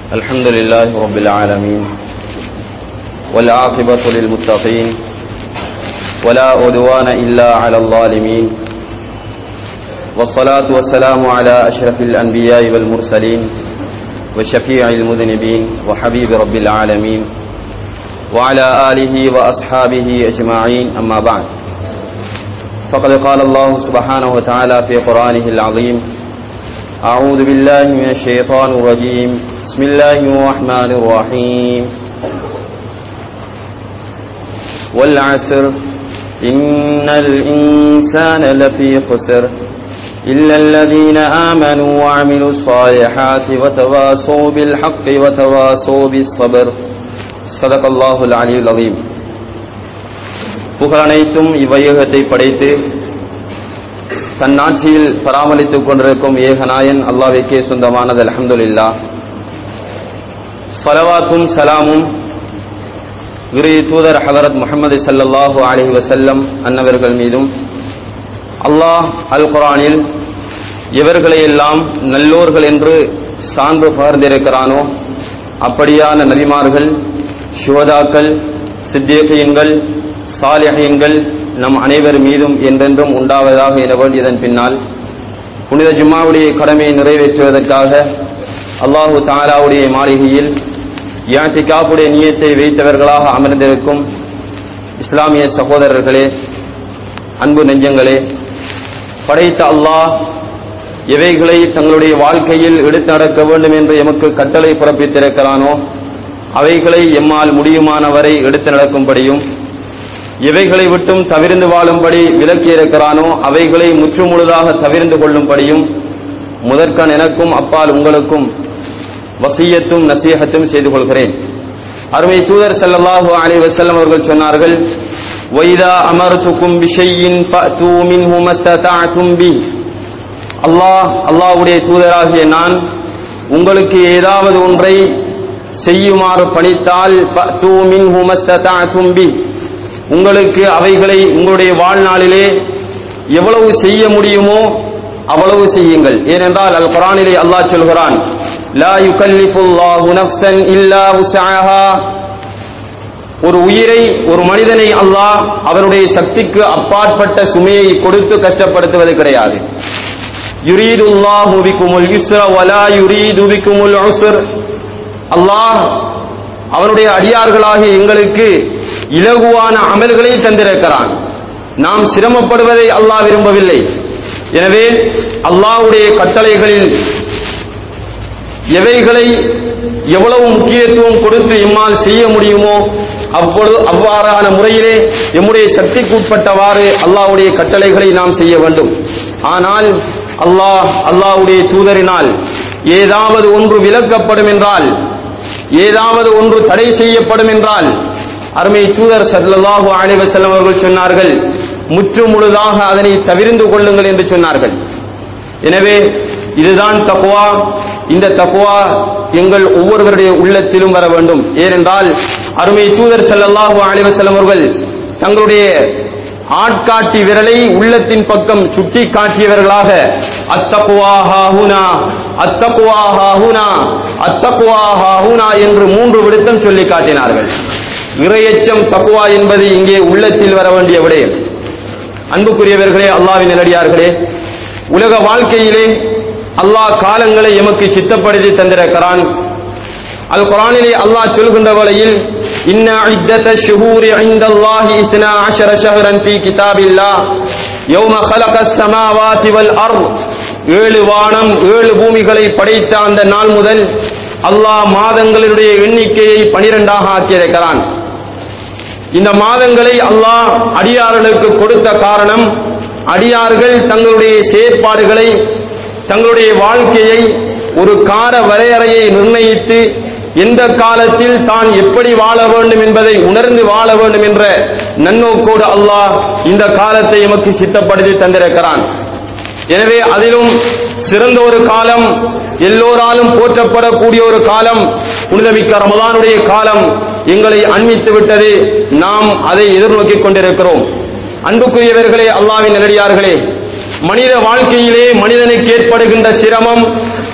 الحمد لله رب العالمين والعاقبة للمتقين ولا عدوان إلا على الظالمين والصلاة والسلام على أشرف الأنبياء والمرسلين وشفيع المذنبين وحبيب رب العالمين وعلى آله وأصحابه أجمعين أما بعد فقد قال الله سبحانه وتعالى في قرآنه العظيم أعوذ بالله من الشيطان الرجيم بسم الله الرحمن الرحيم والعسر إن الإنسان لفي خسر إلا الذين آمنوا وعملوا الصالحات وتواصوا بالحق وتواصوا بالصبر صدق الله العلي العظيم புகழனைத்தும் இவ்வையகத்தை படைத்து தன் ஆட்சியில் பராமரித்துக் கொண்டிருக்கும் ஏகநாயன் அல்லாவிற்கே சொந்தமானது அலமதுல்லா சலவாத்தும் சலாமும் இரு தூதர் ஹதரத் முகமது சல்லல்லாஹு அலஹி வசல்லம் அன்னவர்கள் மீதும் அல்லாஹ் அல் குரானில் எவர்களையெல்லாம் நல்லோர்கள் என்று சான்று பகர்ந்திருக்கிறானோ அப்படியான நபிமார்கள் சுவதாக்கள் சித்தியகையன்கள் சாலிஹீன்கள் நம் அனைவர் மீதும் என்றென்றும் உண்டாவதாக என வேண்டியதன் பின்னால் புனித ஜும்மாவுடைய கடமையை நிறைவேற்றுவதற்காக அல்லாஹு தாலாவுடைய மாளிகையில் யாத்திகாப்புடைய நியத்தை வைத்தவர்களாக அமர்ந்திருக்கும் இஸ்லாமிய சகோதரர்களே அன்பு நெஞ்சங்களே படைத்த அல்லாஹ் எவைகளை தங்களுடைய வாழ்க்கையில் எடுத்து நடக்க வேண்டும் என்று எமக்கு கட்டளை பிறப்பித்திருக்கிறானோ அவைகளை எம்மால் முடியுமானவரை எடுத்து நடக்கும்படியும் எவைகளை விட்டும் தவிர்ந்து வாழும்படி விலக்கியிருக்கிறானோ அவைகளை முற்றுமுழுதாக தவிர்ந்து கொள்ளும்படியும் முதற்கண் எனக்கும் அப்பால் உங்களுக்கும் வசியத்தும் நசீகத்தும் செய்து கொள்கிறேன் அருமை தூதர் சல்லல்லாஹு அலி வசல்லம் அவர்கள் சொன்னார்கள் வைதா அமர்த்துக்கும் விஷயின் பி அல்லாஹ் அல்லாஹ்வுடைய தூதராகிய நான் உங்களுக்கு ஏதாவது ஒன்றை செய்யுமாறு பணித்தால் பி உங்களுக்கு அவைகளை உங்களுடைய வாழ்நாளிலே எவ்வளவு செய்ய முடியுமோ அவ்வளவு செய்யுங்கள் ஏனென்றால் அல் குரானிலே அல்லாஹ் சொல்கிறான் லா யுகல்லிஃபுல்லாஹு நஃப்ஸன் இல்லா உஸ்ஆஹா ஒரு உயிரை ஒரு மனிதனை அல்லாஹ் அவனுடைய சக்திக்கு அப்பாற்பட்ட சுமையை கொடுத்து கஷ்டப்படுத்துவது கிடையாது யுரீதுல்லாஹு பிக்குமுல் யுஸ்ர வலா யுரீது பிக்குமுல் உஸ்ர் அல்லாஹ் அவனுடைய அடியார்களாகிய எங்களுக்கு இலகுவான அமல்களை தந்திருக்கிறான் நாம் சிரமப்படுவதை அல்லாஹ் விரும்பவில்லை எனவே அல்லாஹ்வுடைய கட்டளைகளில் எவைகளை எவ்வளவு முக்கியத்துவம் கொடுத்து எம்மால் செய்ய முடியுமோ அப்பொழுது அவ்வாறான முறையிலே எம்முடைய சக்திக்கு உட்பட்டவாறு அல்லாஹ்வுடைய கட்டளைகளை நாம் செய்ய வேண்டும் ஆனால் அல்லாஹ் அல்லாஹ்வுடைய தூதரினால் ஏதாவது ஒன்று விலக்கப்படும் என்றால் ஏதாவது ஒன்று தடை செய்யப்படும் என்றால் அருமை தூதர் சல்லாஹூ அலிவசல்லம் அவர்கள் சொன்னார்கள் முற்று முழுதாக அதனை தவிர்ந்து கொள்ளுங்கள் என்று சொன்னார்கள் எனவே இதுதான் தக்குவா இந்த தக்குவா எங்கள் ஒவ்வொருவருடைய உள்ளத்திலும் வர வேண்டும் ஏனென்றால் அருமை தூதர் சல்லல்லாஹூ அலிவசல்லம் அவர்கள் தங்களுடைய ஆட்காட்டி விரலை உள்ளத்தின் பக்கம் சுட்டி காட்டியவர்களாக அத்தகுவாஹாஹுனா அத்தகுவாஹாஹுனா அத்தகுவாஹாஹுனா என்று மூன்று விடுத்தம் சொல்லி காட்டினார்கள் இறையச்சம் தக்குவா என்பது இங்கே உள்ளத்தில் வர வேண்டிய விடயம் அன்புக்குரியவர்களே அல்லாவின் நிலடியார்களே உலக வாழ்க்கையிலே அல்லாஹ் காலங்களை எமக்கு சித்தப்படுத்தி தந்திருக்கிறான் அல் குரானிலே அல்லாஹ் சொல்கின்ற வேளையில் இன்ன இத்தத ஷுஹூரி இந்தல்லாஹி இஸ்னா அஷர ஷஹரன் ஃபீ கிதாபில்லாஹ் யௌம خلق السماوات والارض ஏழு வானம் ஏழு பூமிகளை படைத்த அந்த நாள் முதல் அல்லாஹ் மாதங்களுடைய எண்ணிக்கையை பனிரெண்டாக ஆக்கியிருக்கிறான் இந்த மாதங்களை அல்லாஹ் அடியார்களுக்கு கொடுத்த காரணம் அடியார்கள் தங்களுடைய செயற்பாடுகளை தங்களுடைய வாழ்க்கையை ஒரு கார வரையறையை நிர்ணயித்து எந்த காலத்தில் தான் எப்படி வாழ வேண்டும் என்பதை உணர்ந்து வாழ வேண்டும் என்ற நன்னோக்கோடு அல்லாஹ் இந்த காலத்தை எமக்கு சித்தப்படுத்தி தந்திருக்கிறான் எனவே அதிலும் சிறந்த ஒரு காலம் எல்லோராலும் போற்றப்படக்கூடிய ஒரு காலம் புனிதமிக்க ரமதானுடைய காலம் எங்களை அண்மித்து விட்டது நாம் அதை எதிர்நோக்கிக் கொண்டிருக்கிறோம் அன்புக்குரியவர்களே அல்லாவின் நிலடியார்களே மனித வாழ்க்கையிலே மனிதனுக்கு ஏற்படுகின்ற சிரமம்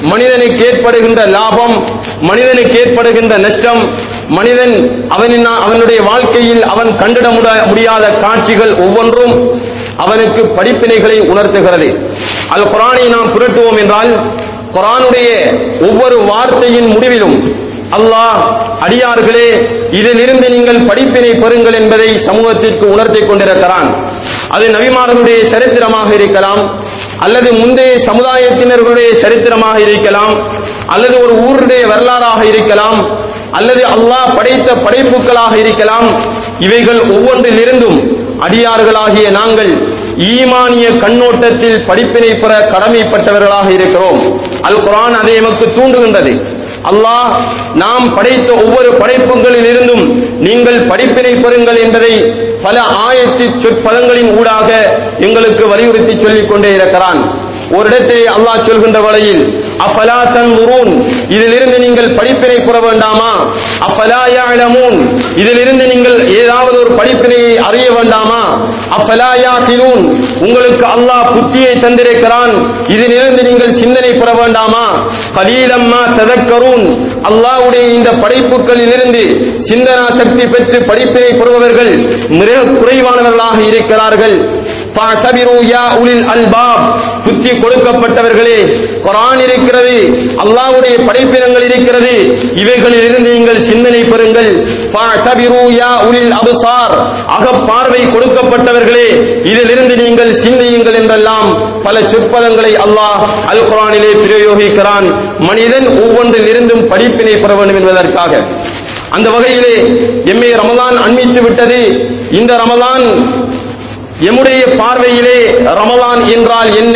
மனிதனுக்கு ஏற்படுகின்ற லாபம் மனிதனுக்கு ஏற்படுகின்ற நஷ்டம் மனிதன் அவனின் அவனுடைய வாழ்க்கையில் அவன் கண்டிட முட- முடியாத காட்சிகள் ஒவ்வொன்றும் அவனுக்கு படிப்பினைகளை உணர்த்துகிறது அல் குரானை நாம் புரட்டுவோம் என்றால் குரானுடைய ஒவ்வொரு வார்த்தையின் முடிவிலும் அல்லாஹ் அடியார்களே இதிலிருந்து நீங்கள் படிப்பினை பெறுங்கள் என்பதை சமூகத்திற்கு உணர்த்திக் கொண்டிருக்கிறான் அது நபிமார்களுடைய சரித்திரமாக இருக்கலாம் அல்லது முந்தைய சமுதாயத்தினர்களுடைய சரித்திரமாக இருக்கலாம் அல்லது ஒரு ஊருடைய வரலாறாக இருக்கலாம் அல்லது அல்லாஹ் படைத்த படைப்புகளாக இருக்கலாம் இவைகள் ஒவ்வொன்றிலிருந்தும் அடியார்களாகிய நாங்கள் ஈமானிய கண்ணோட்டத்தில் படிப்பினை பெற கடமைப்பட்டவர்களாக இருக்கிறோம் அல் குர்ஆன் அதை எமக்கு தூண்டுகின்றது அல்லாஹ் நாம் படைத்த ஒவ்வொரு படைப்புகளில் இருந்தும் நீங்கள் படிப்பினை பெறுங்கள் என்பதை பல ஆயத்தி சொற்பதங்களின் ஊடாக எங்களுக்கு வலியுறுத்தி சொல்லிக் கொண்டே இருக்கிறான் ஒரு இடத்திலே அல்லாஹ் சொல்கின்ற வழியில் அஃபலா தன்முரூன் இதிலிருந்து நீங்கள் படிப்பினை பெற வேண்டாமா அஃபலா யாலமூன் இதிலிருந்து நீங்கள் ஏதாவது ஒரு படிப்பினையை அறிய வேண்டாமா அஃபலா யாகிலூன் உங்களுக்கு அல்லாஹ் புத்தியை தந்திருக்கிறான் இதிலிருந்து நீங்கள் சிந்தனை பெற வேண்டாமா கலீலம்மா ததக்கரூன் அல்லாஹ்வுடைய இந்த படைப்புகளிலிருந்து சிந்தனா சக்தி பெற்று படிப்பினை பெறுபவர்கள் மிக குறைவானவர்களாக இருக்கிறார்கள் فاعتبروا يا أولي الألباب புத்தி கொடுக்கப்பட்டவர்களே குரான் இருக்கிறது அல்லாஹ்வுடைய படைப்பினங்கள் இருக்கிறது இவைகளில் இருந்து நீங்கள் சிந்தனை பெறுங்கள் فاعتبروا يا أولي الأبصار அக பார்வை கொடுக்கப்பட்டவர்களே இதிலிருந்து நீங்கள் சிந்தியுங்கள் என்றெல்லாம் பல சொற்பதங்களை அல்லாஹ் அல் குரானிலே பிரயோகிக்கிறான் மனிதன் ஒவ்வொன்றில் இருந்தும் படிப்பினை பெற வேண்டும் என்பதற்காக அந்த வகையிலே எம்மே ரமலான் அண்மித்து விட்டது இந்த ரமலான் எம்முடைய பார்வையிலே ரமலான் என்றால் என்ன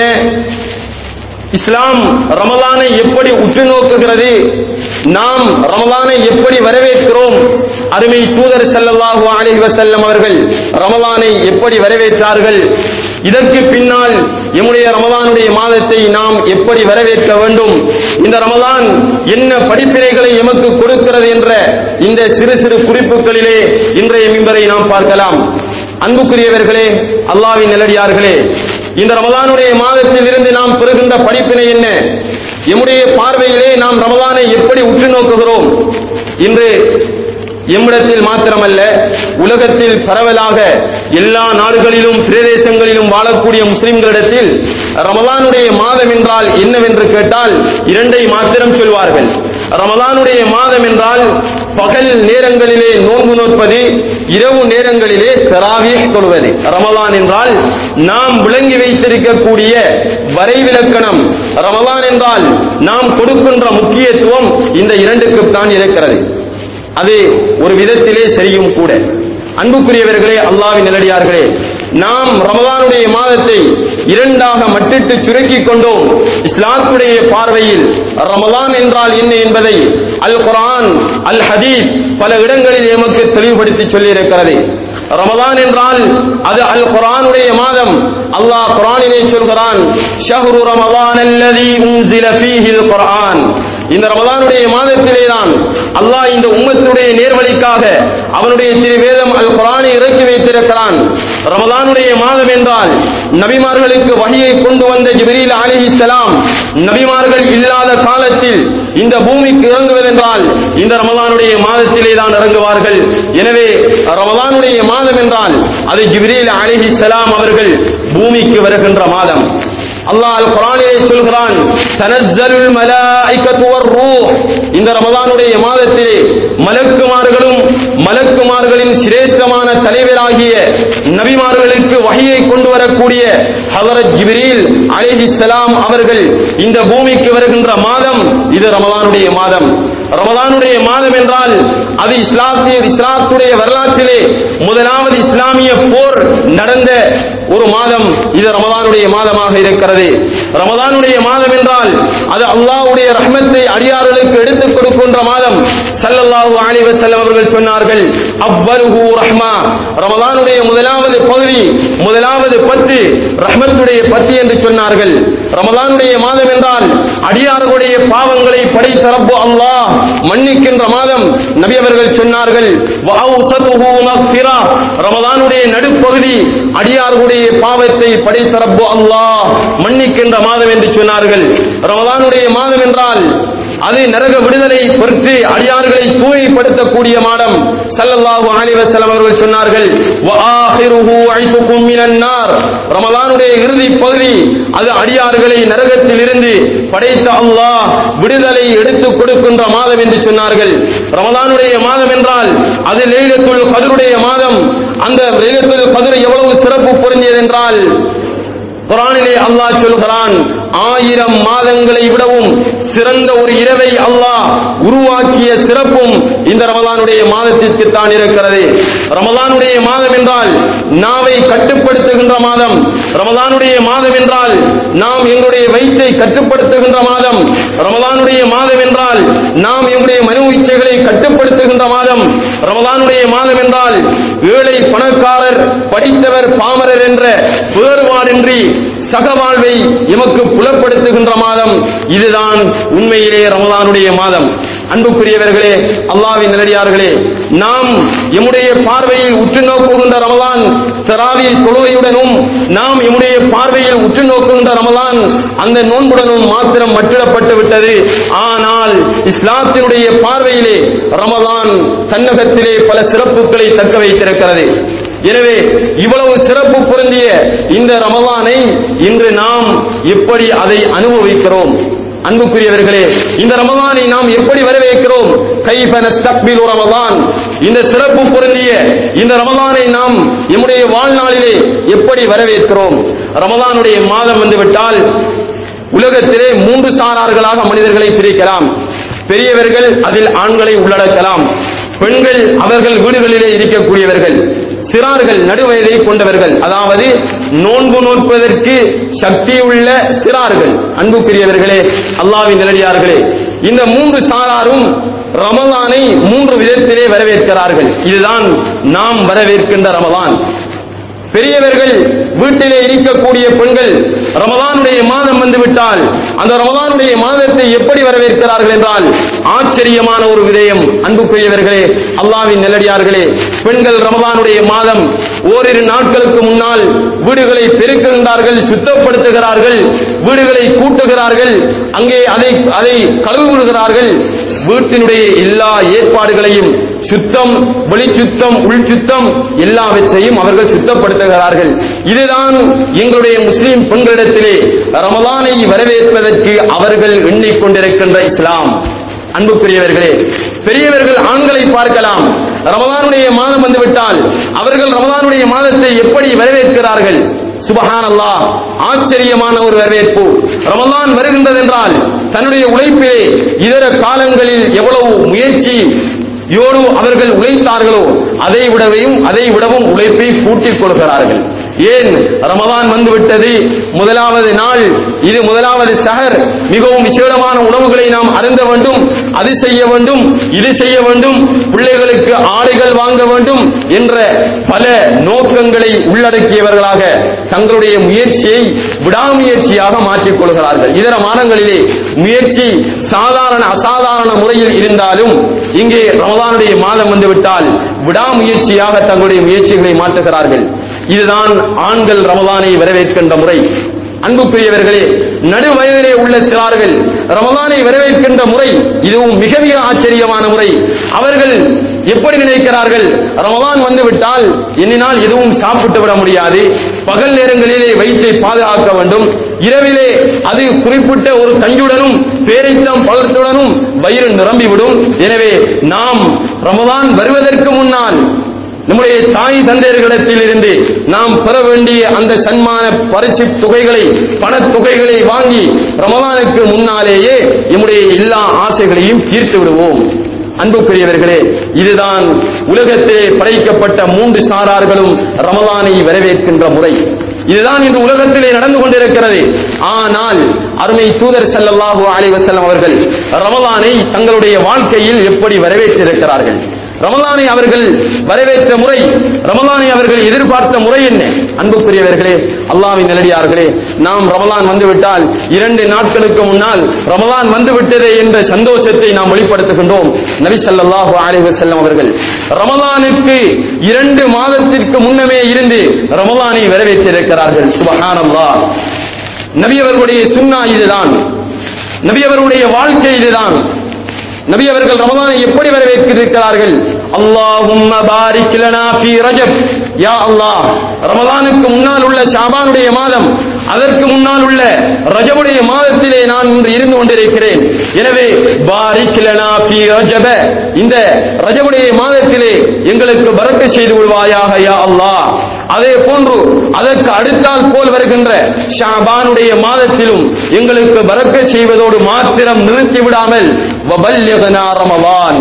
இஸ்லாம் ரமலானை எப்படி உற்று நோக்குகிறது நாம் ரமலானை எப்படி வரவேற்கிறோம் அருமை தூதர் ஸல்லல்லாஹு அலைஹி வஸல்லம் அவர்கள் ரமலானை எப்படி வரவேற்றார்கள் இதற்கு பின்னால் எம்முடைய ரமலானுடைய மாதத்தை நாம் எப்படி வரவேற்க வேண்டும் இந்த ரமலான் என்ன படிப்பினைகளை எமக்கு கொடுக்கிறது என்ற இந்த சிறு சிறு குறிப்புகளிலே இன்றைய மிம்பரை நாம் பார்க்கலாம் அன்புக்குரியவர்களே அல்லாவின் நிலடியார்களே இந்த ரமலானுடைய மாதத்தில் இருந்து நாம் பெறுகின்ற படிப்பினை என்ன எம்முடைய பார்வையிலே நாம் ரமலானை எப்படி உற்று நோக்குகிறோம் இன்று எம்மிடத்தில் மாத்திரமல்ல உலகத்தில் பரவலாக எல்லா நாடுகளிலும் பிரதேசங்களிலும் வாழக்கூடிய முஸ்லிம்களிடத்தில் ரமலானுடைய மாதம் என்றால் என்னவென்று கேட்டால் இரண்டை மாத்திரம் சொல்வார்கள் ரமலானுடைய மாதம் என்றால் பகல் நேரங்களிலே நோன்பு நோற்பது இரவு நேரங்களிலே தராவீஹ் தொழுவது ரமலான் என்றால் நாம் விளங்கி வைத்திருக்கக்கூடிய வரைவிலக்கணம் ரமலான் என்றால் நாம் கொடுக்கின்ற முக்கியத்துவம் இந்த இரண்டுக்கு தான் இருக்கிறது அது ஒரு விதத்திலே சரியும் கூட அன்புக்குரியவர்களே அல்லாவின் நிலடியார்களே நாம் ரமலானுடைய மாதத்தை இரண்டாக மட்டிட்டு சுருக்கிக் கொண்டோம் இஸ்லாத்துடைய பார்வையில் ரமலான் என்றால் என்ன என்பதை அல் குர்ஆன் அல் ஹதீஸ் பல இடங்களில் எமக்கு தெளிவுபடுத்தி சொல்லியிருக்கிறது ரமலான் என்றால் அது அல் குர்ஆனுடைய மாதம் அல்லாஹ் குர்ஆனிலே சொல்கிறான் ஷஹ்ரு ரமலான் அல்லதி உன்சில ஃபீஹில் குர்ஆன் இந்த ரமலானுடைய மாதத்திலே தான் அல்லாஹ் இந்த உம்மத்துடைய நேர்வழிக்காக அவனுடைய திரு வேதம் அல் குரானை இறக்கி வைத்திருக்கிறான் ரமலானுடைய மாதம் என்றால் நபிமார்களுக்கு வகையை கொண்டு வந்த ஜிப்ரீல் அலிஹிஸ்ஸலாம் நபிமார்கள் இல்லாத காலத்தில் இந்த பூமிக்கு இறங்குவதென்றால் இந்த ரமலானுடைய மாதத்திலே தான் இறங்குவார்கள் எனவே ரமலானுடைய மாதம் என்றால் அது ஜிப்ரீல் அலிஹிஸ்ஸலாம் அவர்கள் பூமிக்கு வருகின்ற மாதம் அல்லாஹ் அல் குரானிலே சொல்கிறான் தனஸ்ஸலுல் மலாயிகத்து வர்ரூஹ் இந்த ரமலானுடைய மாதத்திலே மலக்குமார்களும் மலக்குமார்களின் சிரேஷ்டமான தலைவராகிய நபிமார்களுக்கு வகையை கொண்டு வரக்கூடிய ஹதரத் ஜிப்ரீல் அலைஹிஸ்ஸலாம் அவர்கள் இந்த பூமிக்கு வருகின்ற மாதம் இது ரமலானுடைய மாதம் ரமலானுடைய மாதம் என்றால் அது இஸ்லாத்திய இஸ்லாத்துடைய வரலாற்றிலே முதலாவது இஸ்லாமிய போர் நடந்த ஒரு மாதம் இது ரமலானுடைய மாதமாக இருக்கிறது ரமலானுடைய மாதம் என்றால் அது அல்லாஹ்வுடைய ரஹ்மத்தை அடியார்களுக்கு எடுத்துக் கொடுக்கின்ற மாதம் ஸல்லல்லாஹு அலைஹி வஸல்லம் அவர்கள் சொன்னார்கள் அவ்வலுஹு ரஹ்மா ரமலானுடைய முதலாவது பகுதி முதலாவது பத்து ரஹ்மத்துடைய பத்து என்று சொன்னார்கள் ரமலானுடைய மாதம் என்றால் அடியார்களுடைய பாவங்களை படைத்த ரப்பு அல்லாஹ் மன்னிக்கின்ற மாதம் நபி அவர்கள் சொன்னார்கள் வஅவ்சதுஹு மக்ஃபிரா ரமலானுடைய நடுப்பகுதி அடியார்களுடைய பாவத்தை படைத்த ரப்பு அல்லாஹ் மன்னிக்கின்ற மாதம் என்று சொன்னார்கள் ரமலானுடைய மாதம் என்றால் அது நரக விடுதலை பொறுத்து அடியார்களை தூய்மைப்படுத்தக்கூடிய மாதம் ஸல்லல்லாஹு அலைஹி வஸல்லம் அவர்கள் சொன்னார்கள் வஆஹிருஹு ஐதுக்கும் மினன் நார் ரமலானுடைய இறுதி பகுதி அது அடியார்களை நரகத்தில் இருந்து படைத்த அல்லாஹ் விடுதலை எடுத்துக் கொடுக்கின்ற மாதம் என்று சொன்னார்கள் ரமலானுடைய மாதம் என்றால் அது லைலத்துல் கதருடைய மாதம் அந்த லைலத்துல் கதர் எவ்வளவு சிறப்பு பொருந்தியது என்றால் குரானிலே அல்லாஹ் சொல்கிறான் ஆயிரம் மாதங்களை விடவும் சிறந்த ஒரு இரவை அல்லாஹ் உருவாக்கிய சிறப்பும் இந்த ரமலானுடைய மாதத்திற்கு தான் இருக்கிறது ரமலானுடைய மாதம் என்றால் நாவை கட்டுப்படுத்துகின்ற மாதம் ரமலானுடைய மாதம் என்றால் நாம் எங்களுடைய வயிற்றை கட்டுப்படுத்துகின்ற மாதம் ரமலானுடைய மாதம் என்றால் நாம் எங்களுடைய மனோ இச்சைகளை கட்டுப்படுத்துகின்ற மாதம் ரமலானுடைய மாதம் என்றால் ஏழை பணக்காரர் படித்தவர் பாமரர் என்ற வேறுபாடின்றி சகவாழ்வை எமக்கு புலப்படுத்துகின்ற மாதம் இதுதான் உண்மையிலே ரமலானுடைய மாதம் அன்புக்குரியவர்களே அல்லாவின் நிலடியார்களே நாம் எம்முடைய பார்வையில் உற்று நோக்குகின்ற ரமலான் தராவி தொழுகையுடனும் நாம் எம்முடைய பார்வையில் உற்று நோக்குகின்ற ரமலான் அந்த நோன்புடனும் மாத்திரம் மட்டிடப்பட்டு விட்டது ஆனால் இஸ்லாத்தினுடைய பார்வையிலே ரமலான் தன்னகத்திலே பல சிறப்புகளை தக்க வைத்திருக்கிறது எனவே இவ்வளவு சிறப்பு பொருந்திய இந்த ரமலானை இன்று நாம் எப்படி அதை அனுபவிக்கிறோம் அன்புக்குரியவர்களே இந்த ரமலானை நாம் எப்படி வரவேற்கிறோம் கைபன தக்பில் ரமலான் இந்த சிறப்பு பொருந்திய இந்த ரமலானை நாம் நம்முடைய வாழ்நாளிலே எப்படி வரவேற்கிறோம் ரமலானுடைய மாதம் வந்துவிட்டால் உலகத்திலே மூன்று சாரார்களாக மனிதர்களை பிரிக்கலாம் பெரியவர்கள் அதில் ஆண்களை உள்ளடக்கலாம் பெண்கள் அவர்கள் வீடுகளிலே இருக்கக்கூடியவர்கள் சிறார்கள் நடுவயதை கொண்டவர்கள் அதாவது நோன்பு நோற்பதற்கு சக்தியுள்ள சிறார்கள் அன்புக்குரியவர்களே அல்லாவின் நிலடியார்களே இந்த மூன்று சாராரும் ரமலானை மூன்று விதத்திலே வரவேற்கிறார்கள் இதுதான் நாம் வரவேற்கின்ற ரமலான் பெரியவர்கள் வீட்டிலே இருக்கக்கூடிய பெண்கள் ரமலானுடைய மாதம் வந்துவிட்டால் அந்த ரமலானுடைய மாதத்தை எப்படி வரவேற்கிறார்கள் என்றால் ஆச்சரியமான ஒரு விடயம் அன்புக்குரியவர்களே அல்லாவின் நெல்லடியார்களே பெண்கள் ரமலானுடைய மாதம் ஓரிரு நாட்களுக்கு முன்னால் வீடுகளை பெருக்குகின்றார்கள் சுத்தப்படுத்துகிறார்கள் வீடுகளை கூட்டுகிறார்கள் அங்கே அதை அதை கழுவுகிறார்கள் வீட்டினுடைய எல்லா ஏற்பாடுகளையும் சுத்தம் வெளிச்சுத்தம் உள் சுத்தம் எல்லாவற்றையும் அவர்கள் சுத்தப்படுத்துகிறார்கள் இதுதான் எங்களுடைய முஸ்லிம் பெண்களிடத்திலே ரமலானை வரவேற்பதற்கு அவர்கள் எண்ணிக்கொண்டிருக்கின்ற இஸ்லாம் அன்புக்குரியவர்களே பெரியவர்கள் ஆண்களை பார்க்கலாம் ரமலானுடைய மாதம் வந்துவிட்டால் அவர்கள் ரமலானுடைய மாதத்தை எப்படி வரவேற்கிறார்கள் சுபஹான் அல்லாஹ் ஆச்சரியமான ஒரு வரவேற்பு ரமலான் வருகின்றது என்றால் தன்னுடைய உழைப்பிலே இதர காலங்களில் எவ்வளவு முயற்சி யோடு அவர்கள் உழைத்தார்களோ அதை விடவையும் அதை விடவும் உழைப்பை கூட்டிக் கொள்கிறார்கள் ஏன் ரமதான் வந்துவிட்டது முதலாவது நாள் இது முதலாவது சஹர் மிகவும் விசேடமான உணவுகளை நாம் அருந்த வேண்டும் அது செய்ய வேண்டும் இது செய்ய வேண்டும் பிள்ளைகளுக்கு ஆடைகள் வாங்க வேண்டும் என்ற பல நோக்கங்களை உள்ளடக்கியவர்களாக தங்களுடைய முயற்சியை விடாமுயற்சியாக மாற்றிக் கொள்கிறார்கள் இதர மாதங்களிலே முயற்சி சாதாரண அசாதாரண முறையில் இருந்தாலும் இங்கே ரமதானுடைய மாதம் வந்துவிட்டால் விடாமுயற்சியாக தங்களுடைய முயற்சிகளை மாற்றுகிறார்கள் இதுதான் ஆண்கள் ரமலானை வரவேற்கின்ற முறை அன்புக்குரியவர்களே நடு வயதிலே உள்ள சிறார்கள் ரமலானை வரவேற்கின்ற முறை இதுவும் மிக மிக ஆச்சரியமான முறை அவர்கள் எப்படி நினைக்கிறார்கள் ரமலான் வந்து விட்டால் எண்ணினால் எதுவும் சாப்பிட்டு விட முடியாது பகல் நேரங்களிலே வயிற்றை பாதுகாக்க வேண்டும் இரவிலே அது குறிப்பிட்ட ஒரு கஞ்சுடனும் பேரித்தம் பழத்துடனும் வயிறு நிரம்பிவிடும் எனவே நாம் ரமலான் வருவதற்கு முன்னால் நம்முடைய தாய் தந்தையர்களிடத்தில் இருந்து நாம் பெற வேண்டிய அந்த சன்மான பரிசு தொகைகளை பணத் தொகைகளை வாங்கி ரமலானுக்கு முன்னாலேயே நம்முடைய எல்லா ஆசைகளையும் தீர்த்து விடுவோம் அன்புக்குரியவர்களே இதுதான் உலகத்திலே படைக்கப்பட்ட மூன்று சாரார்களும் ரமலானை வரவேற்கின்ற முறை இதுதான் இன்று உலகத்திலே நடந்து கொண்டிருக்கிறது ஆனால் அருமை தூதர் ஸல்லல்லாஹு அலைஹி வஸல்லம் அவர்கள் ரமலானை தங்களுடைய வாழ்க்கையில் எப்படி வரவேற்றிருக்கிறார்கள் ரமலானை அவர்கள் வரவேற்ற முறை ரமலானை அவர்கள் எதிர்பார்த்த முறை என்ன அன்புக்குரியவர்களே அல்லாஹ்வின் நல்லடியார்களே நாம் ரமலான் வந்துவிட்டால் இரண்டு நாட்களுக்கு முன்னால் ரமலான் வந்துவிட்டதே என்ற சந்தோஷத்தை நாம் வெளிப்படுத்துகின்றோம் நபி ஸல்லல்லாஹு அலைஹி வஸல்லம் அவர்கள் ரமலானுக்கு இரண்டு மாதத்திற்கு முன்னமே இருந்து ரமலானை வரவேற்றிருக்கிறார்கள் சுபஹானல்லாஹ் நபி அவர்களுடைய சுன்னா இதுதான் நபி அவர்களுடைய வாழ்க்கை இதுதான் நபி அவர்கள் ரமலானை எப்படி வரவேற்றிருக்கிறார்கள் அல்லாஹும்ம பாரிக் லனா ஃபீ ரஜப் யா அல்லாஹ் ரமலானுக்கு முன்னால் உள்ள ஷாபானுடைய மாதம் அதற்கு முன்னால் உள்ள ரஜபுடைய மாதத்திலே நான் இன்று இருந்து கொண்டிருக்கிறேன் எனவே பாரிக் லனா ஃபீ ரஜப இந்த ரஜபுடைய மாதத்திலே எங்களுக்கு பரக்க செய்து கொள்வாயாக யா அல்லாஹ் அதே போன்று அதற்கு அடுத்தால் போல் வருகின்ற ஷாபானுடைய மாதத்திலும் எங்களுக்கு பரக்க செய்வதோடு மாத்திரம் நிறுத்தி விடாமல் வபல்யகனா ரமலான்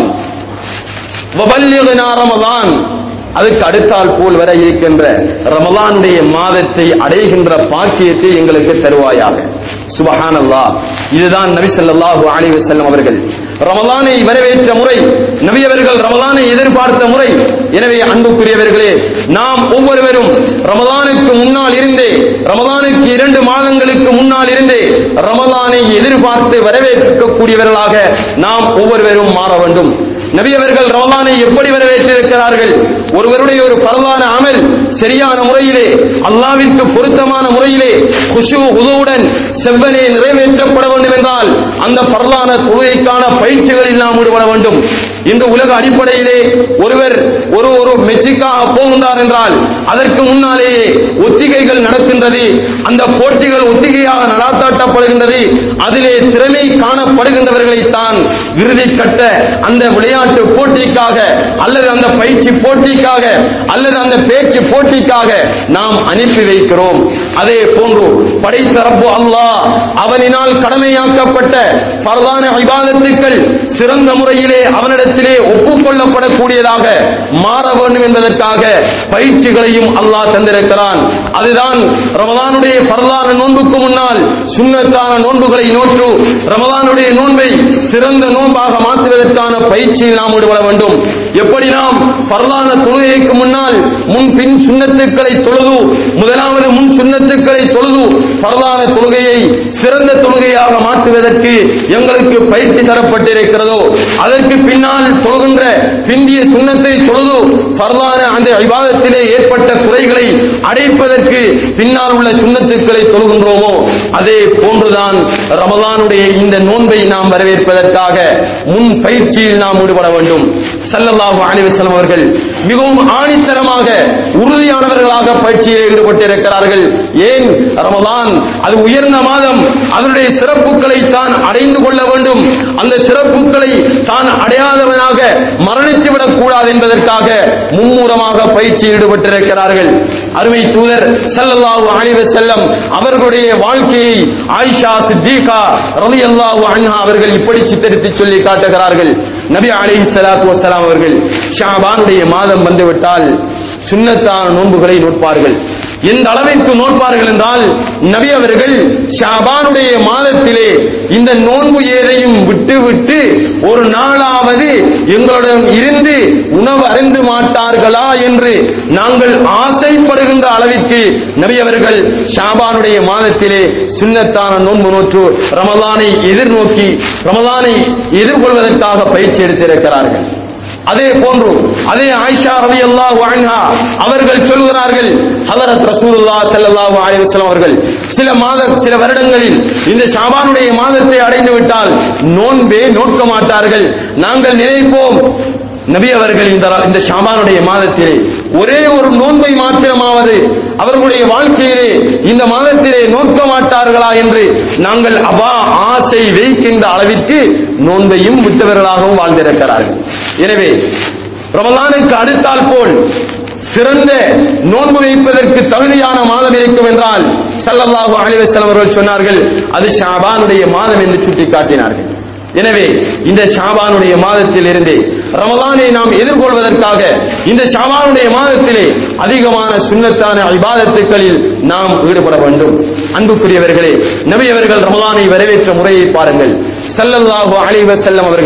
வபல்யகனா ரமலான் அதுக்கு அடுத்தால் போல் வர இருக்கின்ற ரமலானுடைய மாதத்தை அடைகின்ற பாக்கியத்தை எங்களுக்கு தருவாயாக சுபஹானல்லாஹ் இதுதான் நபி ஸல்லல்லாஹு அலைஹி வஸல்லம் அவர்கள் ரமலானை வரவேற்ற முறை நபி அவர்கள் ரமலானை எதிர்பார்த்த முறை எனவே அன்புக்குரியவர்களே நாம் ஒவ்வொருவரும் ரமலானுக்கு முன்னால் இருந்தே ரமலானுக்கு இரண்டு மாதங்களுக்கு முன்னால் இருந்தே ரமலானை எதிர்பார்த்து வரவேற்கக்கூடியவர்களாக நாம் ஒவ்வொருவரும் மாற வேண்டும் நபி அவர்கள் ரமலானை எப்படி வரவேற்றிருக்கிறார்கள் ஒருவருடைய ஒரு பரவான அமல் சரியான முறையிலே அல்லாவிற்கு பொருத்தமான முறையிலே குஷு உதவுடன் செவ்வனே நிறைவேற்றப்பட வேண்டும் என்றால் அந்த பரலான தொழுகைக்கான பயிற்சிகளில் நாம் ஈடுபட வேண்டும் இன்று உலக அடிப்படையிலே ஒருவர் ஒரு ஒரு மெச்சிக்காக போகின்றார் என்றால் அதற்கு முன்னாலேயே ஒத்திகைகள் நடக்கின்றது அந்த போட்டிகள் ஒத்திகையாக நடாத்தாட்டப்படுகின்றது அதிலே திறமை காணப்படுகின்றவர்களை தான் இறுதி கட்ட அந்த விளையாட்டு போட்டிக்காக அல்லது அந்த பயிற்சி போட்டிக்காக அல்லது அந்த பேச்சு போட்டிக்காக நாம் அனுப்பி வைக்கிறோம் அதே போன்று படைத்த ரப்பு அல்லாஹ் அவனினால் கடமையாக்கப்பட்ட பரதான இபாதத்துக்கள் சிறந்த முறையிலே அவனிடத்திலே ஒப்புக்கொள்ளப்படக்கூடியதாக மாற வேண்டும் என்பதற்காக பயிற்சிகளையும் அல்லாஹ் தந்திருக்கிறான் அதுதான் ரமலானுடைய பரதான நோன்புக்கு முன்னால் சுண்ணத்தான நோன்புகளை நோற்று ரமலானுடைய நோன்பை சிறந்த நோன்பாக மாற்றுவதற்கான பயிற்சியில் நாம் ஈடுபட வேண்டும் எப்படி நாம் பரலான தொழுகைக்கு முன்னால் முன் பின் சுண்ணத்துக்களை தொழுது முதலாவது முன் சுண்ணத்துக்களை தொழுது பரலான தொழுகையை சிறந்த தொழுகையாக மாற்றுவதற்கு எங்களுக்கு பயிற்சி தரப்பட்டிருக்கிறதோ அதற்கு பின்னால் தொழுகின்ற பிந்திய சுண்ணத்தை தொழுது பரலான அந்த விவாதத்திலே ஏற்பட்ட குறைகளை அடைப்பதற்கு பின்னால் உள்ள சுண்ணத்துக்களை தொழுகின்றோமோ அதே போன்றுதான் ரமலானுடைய இந்த நோன்பை நாம் வரவேற்பதற்காக முன் பயிற்சியில் நாம் ஈடுபட வேண்டும் ஸல்லல்லாஹு அலைஹி வஸல்லம் அவர்கள் மிகவும் ஆணித்தரமாக உறுதியானவர்களாக பயிற்சியில் ஈடுபட்டிருக்கிறார்கள் ஏன் ரமலான் அது உயர்ந்த மாதம் அதனுடைய சிறப்புகளை தான் அடைந்து கொள்ள வேண்டும் அந்த சிறப்புகளை தான் அடையாதவனாக மரணித்து விடக் கூடாது என்பதற்காக மும்முரமாக பயிற்சியில் ஈடுபட்டிருக்கிறார்கள் அருமை தூதர் ஸல்லல்லாஹு அலைஹி வஸல்லம் அவர்களுடைய வாழ்க்கையை ஆயிஷா சித்திகா ரலியல்லாஹு அன்ஹா அவர்கள் இப்படி சித்தரித்து சொல்லி காட்டுகிறார்கள் நபி அலைஹி ஸலாத்து வஸலாம் அவர்கள் ஷாபானுடைய மாதம் வந்துவிட்டால் சுன்னத்தான நோன்புகளை நோட்பார்கள் எந்த அளவிற்கு நோட்பார்கள் என்றால் நபி அவர்கள் ஷாபானுடைய மாதத்திலே இந்த நோன்பு ஏதையும் விட்டு விட்டு ஒரு நாளாவது எங்களிடம் இருந்து உணவு அருந்து மாட்டார்களா என்று நாங்கள் ஆசைப்படுகின்ற அளவிற்கு நபி அவர்கள் ஷாபானுடைய மாதத்திலே சுன்னத்தான நோன்பு நோற்று ரமலானை எதிர்நோக்கி ரமலானை எதிர்கொள்வதற்காக பயிற்சி எடுத்திருக்கிறார்கள் அதே போன்று அதே ஆயிஷா ரலியல்லாஹு அன்ஹா அவர்கள் சொல்கிறார்கள் ஹலரத் ரசூலுல்லாஹ் ஸல்லல்லாஹு அலைஹி வஸல்லம் அவர்கள் சில மாத சில வருடங்களில் இந்த ஷாபானுடைய மாதத்தை அடைந்து விட்டால் நோன்பே நோட்க மாட்டார்கள் நாங்கள் நினைப்போம் நபி அவர்கள் இந்த இந்த ஷாபானுடைய மாதத்திலே ஒரே ஒரு நோன்பை மாத்திரமாவது அவர்களுடைய வாழ்க்கையிலே இந்த மாதத்திலே நோக்க மாட்டார்களா என்று நாங்கள் அபா ஆசை வைக்கின்ற அளவிற்கு நோன்பையும் விட்டவர்களாகவும் வாழ்ந்திருக்கிறார்கள் எனவே ரமலானுக்கு அடுத்தால் போல் சிறந்த நோன்பு வைப்பதற்கு தகுதியான மாதம் இருக்கும் என்றால் ஸல்லல்லாஹு அலைஹி வஸல்லம் அவர்கள் சொன்னார்கள் அது ஷாபானுடைய மாதம் என்று சுட்டிக்காட்டினார்கள் எனவே இந்த ஷாபானுடைய மாதத்தில் இருந்தே ரமலானை நாம் எதிர்கொள்வதற்காக இந்த ஷாபானுடைய மாதத்திலே அதிகமான சுன்னத்தான இபாதத்துக்களில் நாம் ஈடுபட வேண்டும் அன்புக்குரியவர்களே நபி அவர்கள் ரமலானை வரவேற்ற முறையை பாருங்கள் ஸல்லல்லாஹு அலைஹி வஸல்லம் அவர்கள்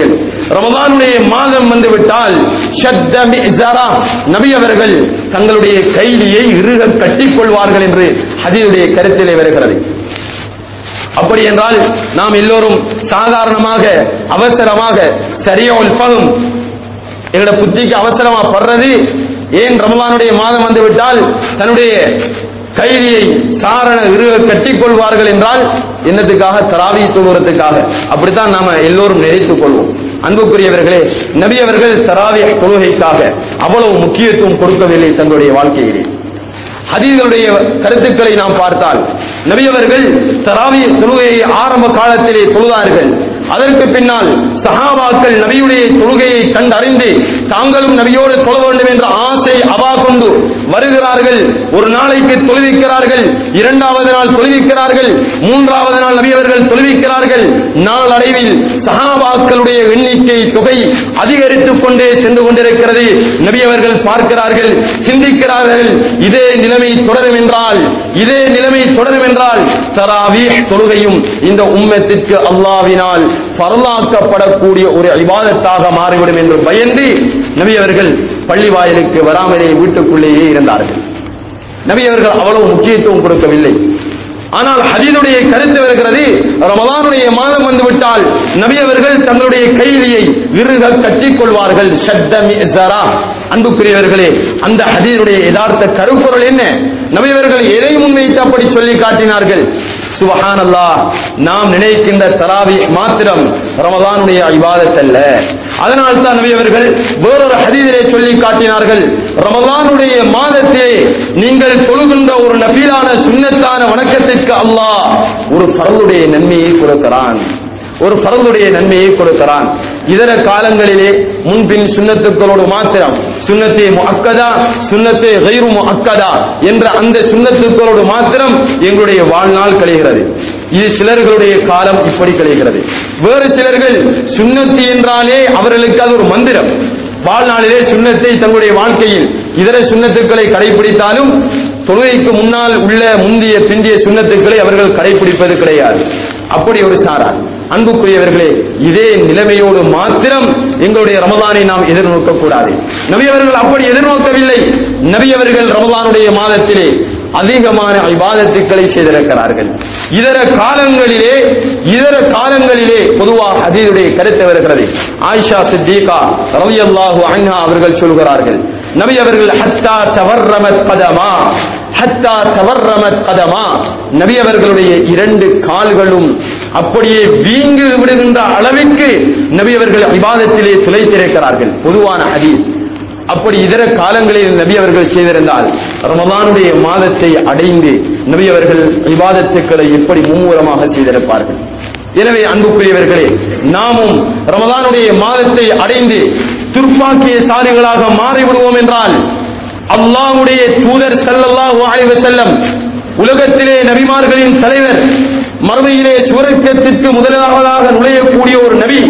ரமலானுடைய மாதம் வந்து விட்டால் ஷத்த மிஸரா, நபி அவர்கள் தங்களுடைய கைலியை இறுக கட்டிக் கொள்வார்கள் என்று ஹதீதுடைய கருத்திலே வருகிறது அப்படி என்றால் நாம் எல்லோரும் சாதாரணமாக அவசரமாக சரியோல் பகும் எங்களோட புத்திக்கு அவசரமா படுறது ஏன் ரமலானுடைய மாதம் வந்து விட்டால் தன்னுடைய கைதியை சாரண இறுக கட்டிக் கொள்வார்கள் என்றால் என்னத்துக்காக தராவி தொழுவதற்காக அப்படித்தான் நாம எல்லோரும் நினைத்துக் கொள்வோம் அன்புக்குரியவர்களே நபி அவர்கள் தராவிய தொழுகைக்காக அவ்வளவு முக்கியத்துவம் கொடுக்கவில்லை தங்களுடைய வாழ்க்கையிலே ஹதீகளுடைய கருத்துக்களை நாம் பார்த்தால் நபி அவர்கள் தராவிய தொழுகையை ஆரம்ப காலத்திலே தொழுதார்கள் அதற்கு பின்னால் சஹாபாக்கள் நபியுடைய தொழுகையை கண்டறிந்து தாங்களும் நபியோடு தொழ வேண்டும் என்ற ஆசை அவா கொண்டு வருகிறார்கள் ஒரு நாளைக்கு தொழுவிக்கிறார்கள் இரண்டாவது நாள் தொழுவிக்கிறார்கள் மூன்றாவது நாள் நபி அவர்கள் தொழுவிக்கிறார்கள் நாளடைவில் சஹாபாக்களுடைய எண்ணிக்கை தொகை அதிகரித்துக் கொண்டே சென்று கொண்டிருக்கிறது நபி அவர்கள் பார்க்கிறார்கள் சிந்திக்கிறார்கள் இதே நிலைமை தொடரும் என்றால் இதே நிலைமை தொடரும் என்றால் தராவீஹ் தொழுகையும் இந்த உம்மத்திற்கு அல்லாவினால் பரலாக்கப்படக்கூடிய ஒரு இபாதத்தாக மாறிவிடும் என்று பயந்து நபி அவர்கள் பள்ளி வாயிலுக்கு வராமலே வீட்டுக்குள்ளேயே இருந்தார்கள் நபி அவர்கள் அவ்வளவு முக்கியத்துவம் கொடுக்கவில்லை ஆனால் ஹதீதுடைய கருத்து வருகிறது ரமலானுடைய மாதம் வந்துவிட்டால் நபி அவர்கள் தங்களுடைய கைலியை இறுக கட்டிக் கொள்வார்கள் ஷத்த மிஸரா. அன்புக்குரியவர்களே அந்த ஹதீதுடைய யதார்த்த கருப்பொருள் என்ன நபி அவர்கள் எதை முன்வைத்து அப்படி சொல்லி காட்டினார்கள் சுபஹானல்லாஹ் நாம் நினைக்கின்ற தராவி மாத்திரம் ரமலானுடைய இபாதத் அல்ல அதனால் தான் நபி அவர்கள் வேறொரு ஹதீதிலே சொல்லி காட்டினார்கள் ரமலானுடைய மாதத்திலே நீங்கள் தொழுகின்ற ஒரு நபீலான சுன்னத்தான வணக்கத்திற்கு அல்லாஹ் ஒரு ஃபரலுடைய நன்மையை கொடுக்கிறான் ஒரு ஃபரலுடைய நன்மையை கொடுக்கிறான் இதர காலங்களிலே முன்பின் சுன்னத்துக்களோடு மாத்திரம் சுன்னத்தே முஅக்கதா சுன்னத்தே கைரு முஅக்கதா என்ற அந்த சுன்னத்துக்களோடு மாத்திரம் எங்களுடைய வாழ்நாள் கழிகிறது இது சிலர்களுடைய காலம் இப்படி கழிகிறது வேறு சிலர்கள் சுன்னத்தி என்றாலே அவர்களுக்கு அது ஒரு மந்திரம் வாழ்நாளிலே சுன்னத்தை தங்களுடைய வாழ்க்கையில் இதர சுன்னத்துக்களை கடைபிடித்தாலும் தொழுகைக்கு முன்னால் உள்ள முந்திய பிந்திய சுன்னத்துக்களை அவர்கள் கடைபிடிப்பது கிடையாது அப்படி ஒரு சாரார் அன்புக்குரியவர்களே இதே நிலைமையோடு மாத்திரம் எங்களுடைய ரமலானை நாம் எதிர்நோக்க கூடாது நபி அவர்கள் அப்படி எதிர்நோக்கவில்லை நபி அவர்கள் ரமலானுடைய மாதத்திலே அதிகமான இபாதத்துக்களை செய்திருக்கிறார்கள் இதர காலங்களிலே இதர காலங்களிலே பொதுவாக அதீதுடைய கருத்து வருகிறது ஆயிஷா சித்திகா ரலியல்லாஹு அன்ஹா அவர்கள் சொல்கிறார்கள் நபி அவர்கள் ஹத்தா தவர்ரமத் கதமா ஹத்தா தவர்ரமத் கதமா நபி அவர்களுடைய இரண்டு கால்களும் அப்படியே வீங்கு விடுகின்ற அளவிற்கு நபி அவர்கள் இபாதத்திலே திளைத்திருக்கிறார்கள் பொதுவான ஹதீஸ் அப்படி இதர காலங்களில் நபி அவர்கள் செய்திருந்தால் ரமலானுடைய மாதத்தை அடைந்து நபி அவர்கள் இபாதத்துக்களை எப்படி மும்முரமாக செய்திருப்பார்கள் எனவே அன்புக்குரியவர்களே நாமும் ரமலானுடைய மாதத்தை அடைந்து துர்ப்பாக்கிய சாரிகளாக மாறிவிடுவோம் என்றால் அல்லாஹ்வுடைய தூதர் ஸல்லல்லாஹு அலைஹி வஸல்லம் உலகத்திலே நபிமார்களின் தலைவர் மறுமையிலே சுவர்க்கத்திற்கு முதலாவதாக நுழையக்கூடிய ஒரு நபி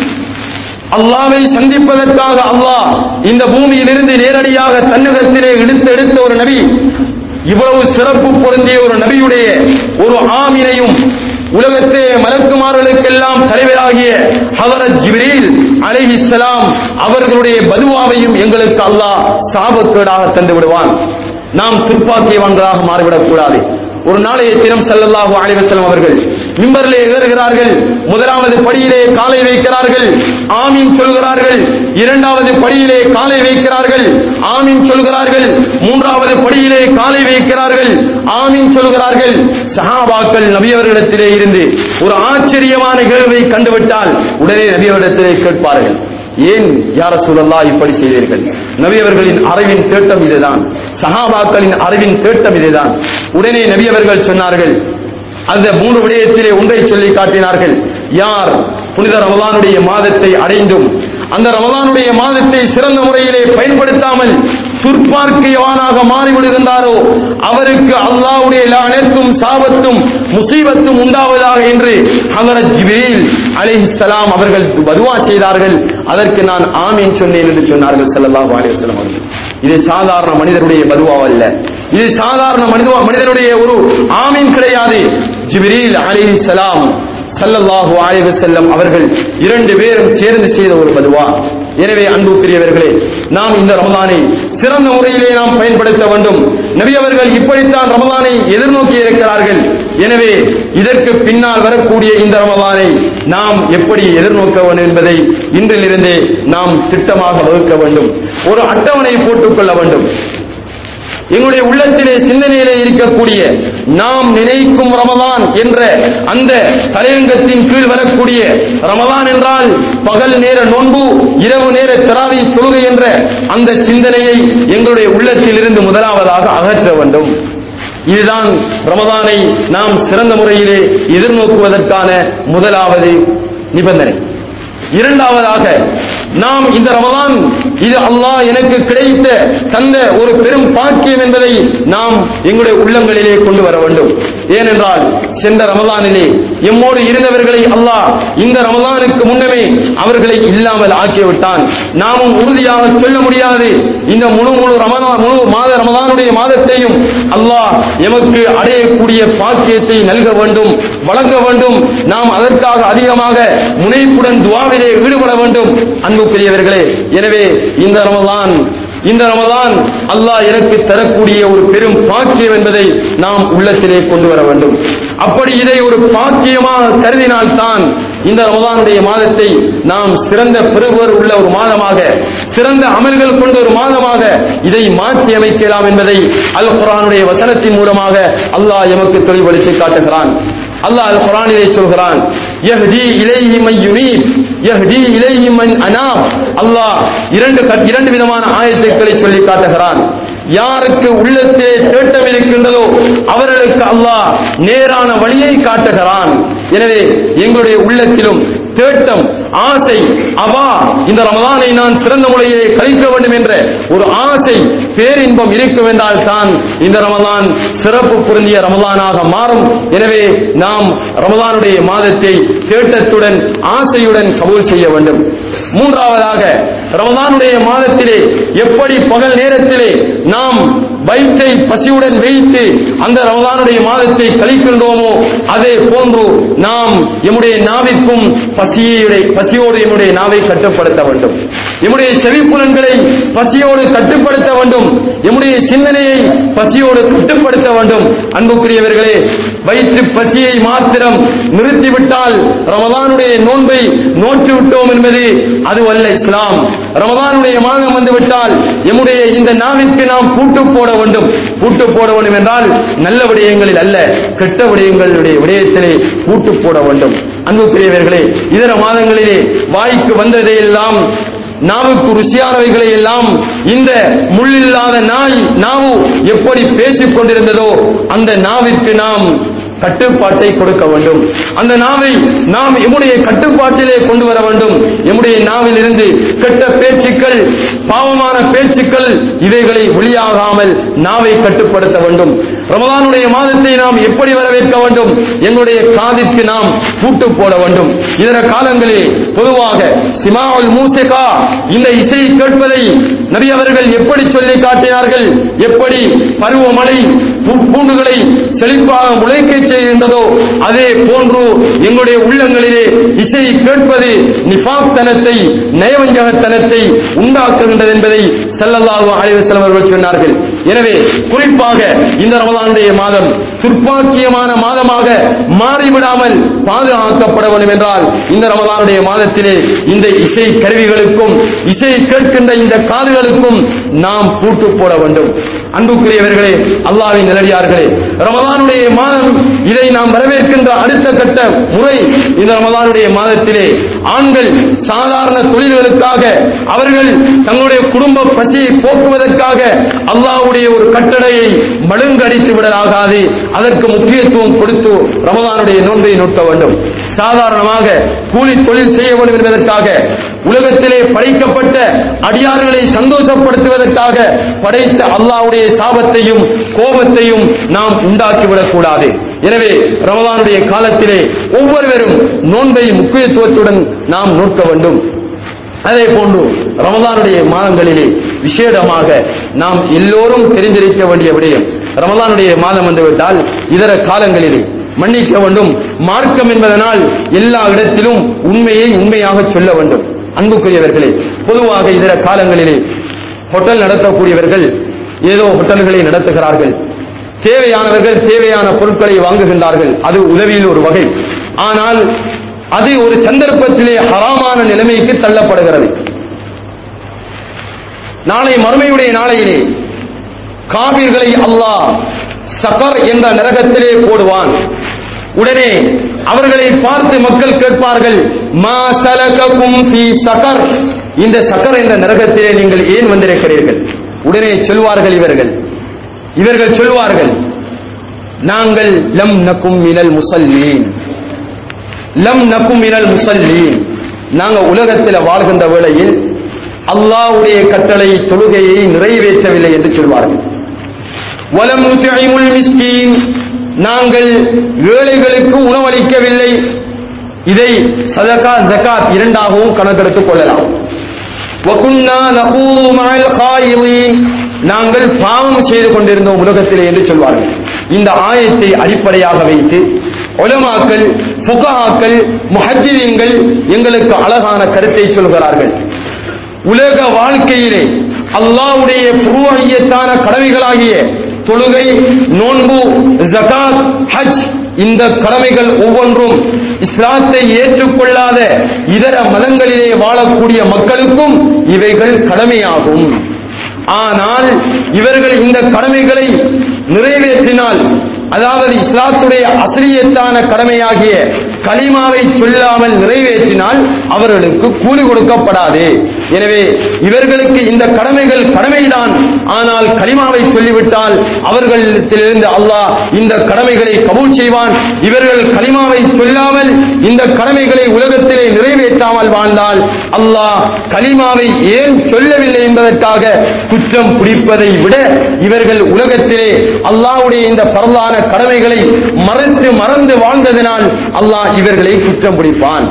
அல்லாவை சந்திப்பதற்காக அல்லாஹ் இந்த பூமியிலிருந்து நேரடியாக தன்னகத்திலே இழுத்து எடுத்த ஒரு நபி இவ்வளவு சிறப்பு பொருந்திய ஒரு நபியுடைய ஒரு ஆமினையும் உலகத்தே மலக்குமார்களுக்கெல்லாம் தலைவராகிய ஹவரத் ஜிப்ரீல் அலைஹிஸ்ஸலாம் அவர்களுடைய பதுவாவையும் எங்களுக்கு அல்லாஹ் சாபக்கேடாக தந்து விடுவான் நாம் துர்ப்பாக்கியவான்களாக மாறிவிடக் கூடாது ஒரு நாளைய தினம் ஸல்லல்லாஹு அலைஹி வஸல்லம் அவர்கள் மிம்பரிலே ஏறுகிறார்கள் முதலாவது படியிலே காலை வைக்கிறார்கள் ஆமீன் சொல்கிறார்கள் இரண்டாவது படியிலே காலை வைக்கிறார்கள் ஆமீன் சொல்கிறார்கள் மூன்றாவது படியிலே காலை வைக்கிறார்கள் ஆமீன் சொல்கிறார்கள் சஹாபாக்கள் நபி அவர்களிடத்திலே இருந்து ஒரு ஆச்சரியமான கேள்வியை கண்டுவிட்டால் உடனே நபி அவரிடத்திலே கேட்பார்கள் ஏன் யார சூழல்லா இப்படி செய்தீர்கள் நபி அவர்களின் அறிவின் தேட்டம் இதுதான் சஹாபாக்களின் அறிவின் தேட்டம் இதுதான் உடனே நபி அவர்கள் சொன்னார்கள் அந்த மூன்று விடயத்திலே ஒன்றை சொல்லி காட்டினார்கள் யார் புனித ரமலானுடைய மாதத்தை அடைந்தும் அந்த ரமலானுடைய மாதத்தை சிறந்த முறையிலே பயன்படுத்தாமல் துர்ப்பார்க்கியவானாக மாறிவிடுகின்றாரோ அவருக்கு அல்லாஹ்வுடைய லானத்தும் சாபத்தும் முசீபத்தும் உண்டாவதாக என்று ஹமரத் ஜிப்ரீல் அலைஹிஸ்ஸலாம் அவர்கள் பதுவா செய்தார்கள் அதற்கு நான் ஆமீன் சொன்னேன் என்று சொன்னார்கள் ஸல்லல்லாஹு அலைஹி வஸல்லம் அவர்கள் இது சாதாரண மனிதருடைய பதுவாவல்ல இது சாதாரண மனித மனிதனுடைய ஒரு ஆமீன் கிடையாது ஜிப்ரீல் அலைஹிஸ்ஸலாம் ஸல்லல்லாஹு அலைஹி வஸல்லம் அவர்கள் இரண்டு பேரும் சேர்ந்து செய்த ஒரு பதுவா எனவே அன்புக்குரியவர்களே நாம் இந்த ரமலானை சிறந்த முறையிலே நாம் பயன்படுத்த வேண்டும் நபி அவர்கள் இப்படித்தான் ரமலானை எதிர்நோக்கி இருக்கிறார்கள் எனவே இதற்கு பின்னால் வரக்கூடிய இந்த ரமலானை நாம் எப்படி எதிர்நோக்க வேண்டும் என்பதை இன்றிலிருந்தே நாம் திட்டமாக வகுக்க வேண்டும் ஒரு அட்டவணை போட்டுக் கொள்ள வேண்டும் எங்களுடைய உள்ளத்திலே சிந்தனையிலே இருக்கக்கூடிய நாம் நினைக்கும் ரமதான் என்ற அந்த தலையங்கத்தின் கீழ் வரக்கூடிய ரமதான் என்றால் பகல் நேர நோன்பு இரவு நேர திராவி தொழுகை என்ற அந்த சிந்தனையை எங்களுடைய உள்ளத்தில் இருந்து முதலாவதாக அகற்ற வேண்டும் இதுதான் ரமதானை நாம் சிறந்த முறையிலே எதிர்நோக்குவதற்கான முதலாவது நிபந்தனை இரண்டாவதாக நாம் இந்த ரமதான் இது அல்லாஹ் எனக்கு கிடைத்த தந்த ஒரு பெரும் பாக்கியம் என்பதை நாம் எங்களுடைய உள்ளங்களிலே கொண்டு வர வேண்டும் ஏனென்றால் சென்ற ரமதானிலே எம்மோடு இருந்தவர்களை அல்லாஹ் இந்த ரமதானுக்கு முன்னமே அவர்களை இல்லாமல் ஆக்கிவிட்டான் நாமும் உறுதியாக சொல்ல முடியாது இந்த முழு முழு ரமதான் முழு மாத ரமதானுடைய மாதத்தையும் அல்லாஹ் எமக்கு அடையக்கூடிய பாக்கியத்தை நல்க வேண்டும் வழங்க வேண்டும் நாம் அதற்காக அதிகமாக முனைப்புடன் துவாவிலே ஈடுபட வேண்டும் அன்புக்குரியவர்களே எனவே இந்த ரமதான் இந்த ரமதான் அல்லாஹ் எனக்கு தரக்கூடிய ஒரு பெரும் பாக்கியம் என்பதை நாம் உள்ளத்திலே கொண்டு வர வேண்டும் அப்படி இதை ஒரு பாக்கியமாக கருதினால்தான் இந்த ரமதானுடைய மாதத்தை நாம் சிறந்த பெறுவர் உள்ள ஒரு மாதமாக சிறந்த அமல்கள் கொண்ட ஒரு மாதமாக இதை மாற்றி அமைக்கலாம் என்பதை அல் குரானுடைய வசனத்தின் மூலமாக அல்லாஹ் எமக்கு தெளிவுபடுத்தி காட்டுகிறான் அல்லாஹ் அல் குரானிலே சொல்கிறான் யஹ்தி இலைஹி மன் யுனீப் யஹ்தி இலைஹி மன் அனாப் அல்லாஹ் இரண்டு கட்- இரண்டு விதமான ஆயத்துக்களை சொல்லி காட்டுகிறான் யாருக்கு உள்ளத்தே தேட்டம் இருக்கின்றதோ அவர்களுக்கு அல்லாஹ் நேரான வழியை காட்டுகிறான் எனவே எங்களுடைய உள்ளத்திலும் தேட்டம் ஆசை அவா இந்த ரமதானை நான் சிறந்த முறையிலே கழிக்க வேண்டும் என்ற ஒரு ஆசை பேரின்பம் இருக்கும் என்றால் தான் இந்த ரமதான் சிறப்பு பொருந்திய ரமதானாக மாறும் எனவே நாம் ரமதானுடைய மாதத்தை தேட்டத்துடன் ஆசையுடன் கபூல் செய்ய வேண்டும் மூன்றாவதாக ரமதானுடைய மாதத்திலே எப்படி பகல் நேரத்திலே நாம் வயிற்றை பசியுடன் வைத்து அந்த ரமதானுடைய மாதத்தை கழிக்கின்றோமோ அதே போன்று நாம் எம்முடைய நாவிற்கும் பசியுடைய பசியோடு எம்முடைய நாவை கட்டுப்படுத்த வேண்டும் எம்முடைய செவிப்புலன்களை பசியோடு கட்டுப்படுத்த வேண்டும் எம்முடைய சிந்தனையை பசியோடு கட்டுப்படுத்த வேண்டும் அன்புக்குரியவர்களே வயிற்று பசியை மாத்திரம் நிறுத்திவிட்டால் ரமதானுடைய நோன்பை நோற்று விட்டோம் என்பது அதுவல்ல இஸ்லாம் ரமதானுடைய மாதம் வந்துவிட்டால் எம்முடைய இந்த நாவிற்கு நாம் பூட்டு போட வேண்டும் பூட்டு போட வேண்டும் என்றால் நல்ல விடயங்களில் அல்ல கெட்ட விடயங்களுடைய விடயத்திலே பூட்டு போட வேண்டும் அன்புக்குரியவர்களே இதர மாதங்களிலே வாய்க்கு வந்ததையெல்லாம் நாவுக்கு ருசியானவைகளை எல்லாம் இந்த முள்ளில்லாத நாய் நாவு எப்படி பேசிக் கொண்டிருந்ததோ அந்த நாவிற்கு நாம் கட்டுப்பாட்டை கொடுக்க வேண்டும் அந்த நாவை நாம் எம்முடைய கட்டுப்பாட்டிலே கொண்டு வர வேண்டும் எம்முடைய நாவில் இருந்து கெட்ட பேச்சுக்கள் பாவமான பேச்சுக்கள் இவைகளை வெளியாகாமல் நாவை கட்டுப்படுத்த வேண்டும் ரமதானுடைய மாதத்தை நாம் எப்படி வரவேற்க வேண்டும் எங்களுடைய காதிற்கு நாம் பூட்டு போட வேண்டும் இதர காலங்களில் பொதுவாக சிமாவுல் மூசிகா இந்த இசை கேட்பதை நபி அவர்கள் எப்படி சொல்லி காட்டினார்கள் எப்படி பருவமழை பூ- பூண்டுகளை செழிப்பாக முளைக்க செய்கின்றதோ அதே போன்று எங்களுடைய உள்ளங்களிலே இசை கேட்பது நிஃபாக்தனத்தை நயவஞ்சகத்தனத்தை உண்டாக்குகின்றது என்பதை ஸல்லல்லாஹு அலைஹி வஸல்லம் அவர்கள் சொன்னார்கள் எனவே குறிப்பாக இந்த ரமலானுடைய மாதம் துர்ப்பாக்கியமான மாதமாக மாறிவிடாமல் பாதுகாக்கப்பட வேண்டும் என்றால் இந்த ரமலானுடைய மாதத்திலே இந்த இசை கருவிகளுக்கும் இசை கேட்கின்ற இந்த காதுகளுக்கும் நாம் பூட்டு போட வேண்டும் அன்புக்குரியவர்களே அல்லாஹ்வின் நிலடியார்களே ரமலானுடைய மாதம் இதை நாம் வரவேற்கின்ற அடுத்த கட்ட முறை இந்த ரமலானுடைய மாதத்திலே ஆண்கள் சாதாரண தொழில்களுக்காக அவர்கள் தங்களுடைய குடும்ப பசியை போக்குவதற்காக அல்லாஹ்வுடைய ஒரு கட்டளையை மழுங்கடித்து விடலாகாது அதற்கு முக்கியத்துவம் கொடுத்து ரமலானுடைய நோன்பை நோக்க வேண்டும் சாதாரணமாக கூலி தொழில் செய்ய வேண்டும் என்பதற்காக உலகத்திலே படைக்கப்பட்ட அடியார்களை சந்தோஷப்படுத்துவதற்காக படைத்த அல்லாஹ்வுடைய சாபத்தையும் கோபத்தையும் நாம் உண்டாக்கிவிடக் கூடாது எனவே ரமலானுடைய காலத்திலே ஒவ்வொருவரும் நோன்பை முக்கியத்துவத்துடன் நாம் நோக்க வேண்டும் அதே போன்று ரமலானுடைய மாதங்களிலே விசேடமாக நாம் எல்லோரும் தெரிந்திருக்க வேண்டிய விடயம் ரமலானுடைய மாதம் வந்துவிட்டால் இதர காலங்களிலே மன்னிக்க வேண்டும் மார்க்கம் என்பதனால் எல்லா இடத்திலும் உண்மையை உண்மையாக சொல்ல வேண்டும் அன்புக்குரியவர்களே பொதுவாக இதர காலங்களிலே ஹோட்டல் நடத்தக்கூடியவர்கள் ஏதோ ஹோட்டல்களை நடத்துகிறார்கள் தேவையானவர்கள் தேவையான பொருட்களை வாங்குகின்றார்கள் அது உதவியில் ஒரு வகை ஆனால் அது ஒரு சந்தர்ப்பத்திலே ஹராமான நிலைமைக்கு தள்ளப்படுகிறது நாளை மறுமையுடைய நாளையிலே காவிர்களை அல்லாஹ் சகர் என்ற நரகத்திலே போடுவான் உடனே அவர்களை பார்த்து மக்கள் கேட்பார்கள் மா சலககும் ஃபீ சகர் இந்த சகர் என்ற நரகத்திலே நீங்கள் ஏன் வந்திருக்கிறீர்கள் உடனே சொல்வார்கள் இவர்கள் இவர்கள் சொல்வார்கள் நாங்கள் லம் நக்கும் மினல் முசல்லீன் லம் நக்கும் மினல் முசல்லீன் நாங்க உலகத்தில் வாழ்கின்ற வேளையில் அல்லாஹ்வுடைய கட்டளை தொழுகையை நிறைவேற்றவில்லை என்று சொல்வார்கள் வலம் நுத்இமுல் மிஸ்கீன் நாங்கள் ஏழைகளுக்கு உணவளிக்கவில்லை இதை சதகா ஜகாத் இரண்டாகவும் கணக்கெடுத்துக் கொள்ளலாம் வகுன்னா நகூது மஅல் காயிலீன் நாங்கள் பாவம் செய்து கொண்டிருந்தோம் உலகத்திலே என்று சொல்வார்கள் இந்த ஆயத்தை அடிப்படையாக வைத்து உலமாக்கள் ஃபுகஹாக்கள் முஹஜ்ஜிதீன்கள் எங்களுக்கு அழகான கருத்தை சொல்கிறார்கள் உலக வாழ்க்கையிலே அல்லாஹ்வுடைய புருவகியத்தான கடமைகளாகிய தொழுகை நோன்பு ஜகாத் ஹஜ் இந்த கடமைகள் ஒவ்வொன்றும் இஸ்லாத்தை ஏற்றுக்கொள்ளாத இதர மதங்களிலே வாழக்கூடிய மக்களுக்கும் இவைகள் கடமையாகும் ஆனால் இவர்கள் இந்த கடமைகளை நிறைவேற்றினால் அதாவது இஸ்லாத்துடைய அசிரியத்தான கடமையாகிய கலிமாவை சொல்லாமல் நிறைவேற்றினால் அவர்களுக்கு கூலி கொடுக்கப்படாது எனவே இவர்களுக்கு இந்த கடமைகள் கடமைதான் ஆனால் கலிமாவை சொல்லிவிட்டால் அவர்களிடத்திலிருந்து அல்லாஹ் இந்த கடமைகளை கபூல் செய்வான் இவர்கள் கலிமாவை சொல்லாமல் இந்த கடமைகளை உலகத்திலே நிறைவேற்றாமல் வாழ்ந்தால் அல்லாஹ் கலிமாவை ஏன் சொல்லவில்லை என்பதற்காக குற்றம் பிடிப்பதை விட இவர்கள் உலகத்திலே அல்லாஹ்வுடைய இந்த பரவான கடமைகளை மறைத்து மறந்து வாழ்ந்ததினால் அல்லாஹ் இவர்களை குற்றம் பிடிப்பான்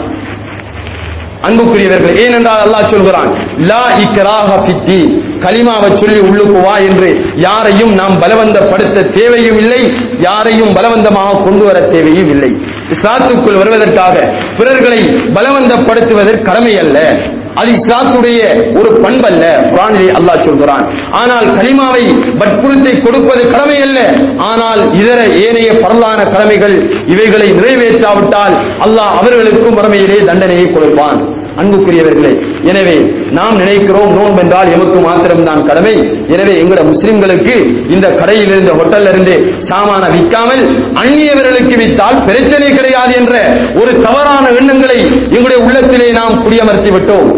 அன்புக்குரியவர்கள் ஏனென்றால் அல்லாஹ் சொல்கிறான் லா இக்ராஹ ஃபித்தி கலிமாவை சொல்லி உள்ளுக்கு வா என்று யாரையும் நாம் பலவந்தப்படுத்த தேவையும் இல்லை யாரையும் பலவந்தமாக கொண்டு வர தேவையும் இல்லை இஸ்லாத்துக்குள் வருவதற்காக பிறர்களை பலவந்தப்படுத்துவதற்கு கடமை அல்ல அது இஸ்லாத்துடைய ஒரு பண்பல்ல குரானிலே அல்லாஹ் சொல்கிறான் ஆனால் கலிமாவை வற்புறுத்தை கொடுப்பது கடமை அல்ல ஆனால் இதர ஏனைய பரலான கடமைகள் இவைகளை நிறைவேற்றாவிட்டால் அல்லாஹ் அவர்களுக்கும் மறுமையிலே தண்டனையை கொடுப்பான் அன்புக்குரியவர்களே எனவே நாம் நினைக்கிறோம் நோன்பு என்றால் எமக்கு மாத்திரம்தான் கடமை எனவே எங்கட முஸ்லிம்களுக்கு இந்த கடையில் இருந்து ஹோட்டல்ல இருந்து சாமான விற்காமல் அந்நியவர்களுக்கு வித்தால் பிரச்சனை கிடையாது என்ற ஒரு தவறான எண்ணங்களை எங்களுடைய உள்ளத்திலே நாம் குடியமர்த்தி விட்டோம்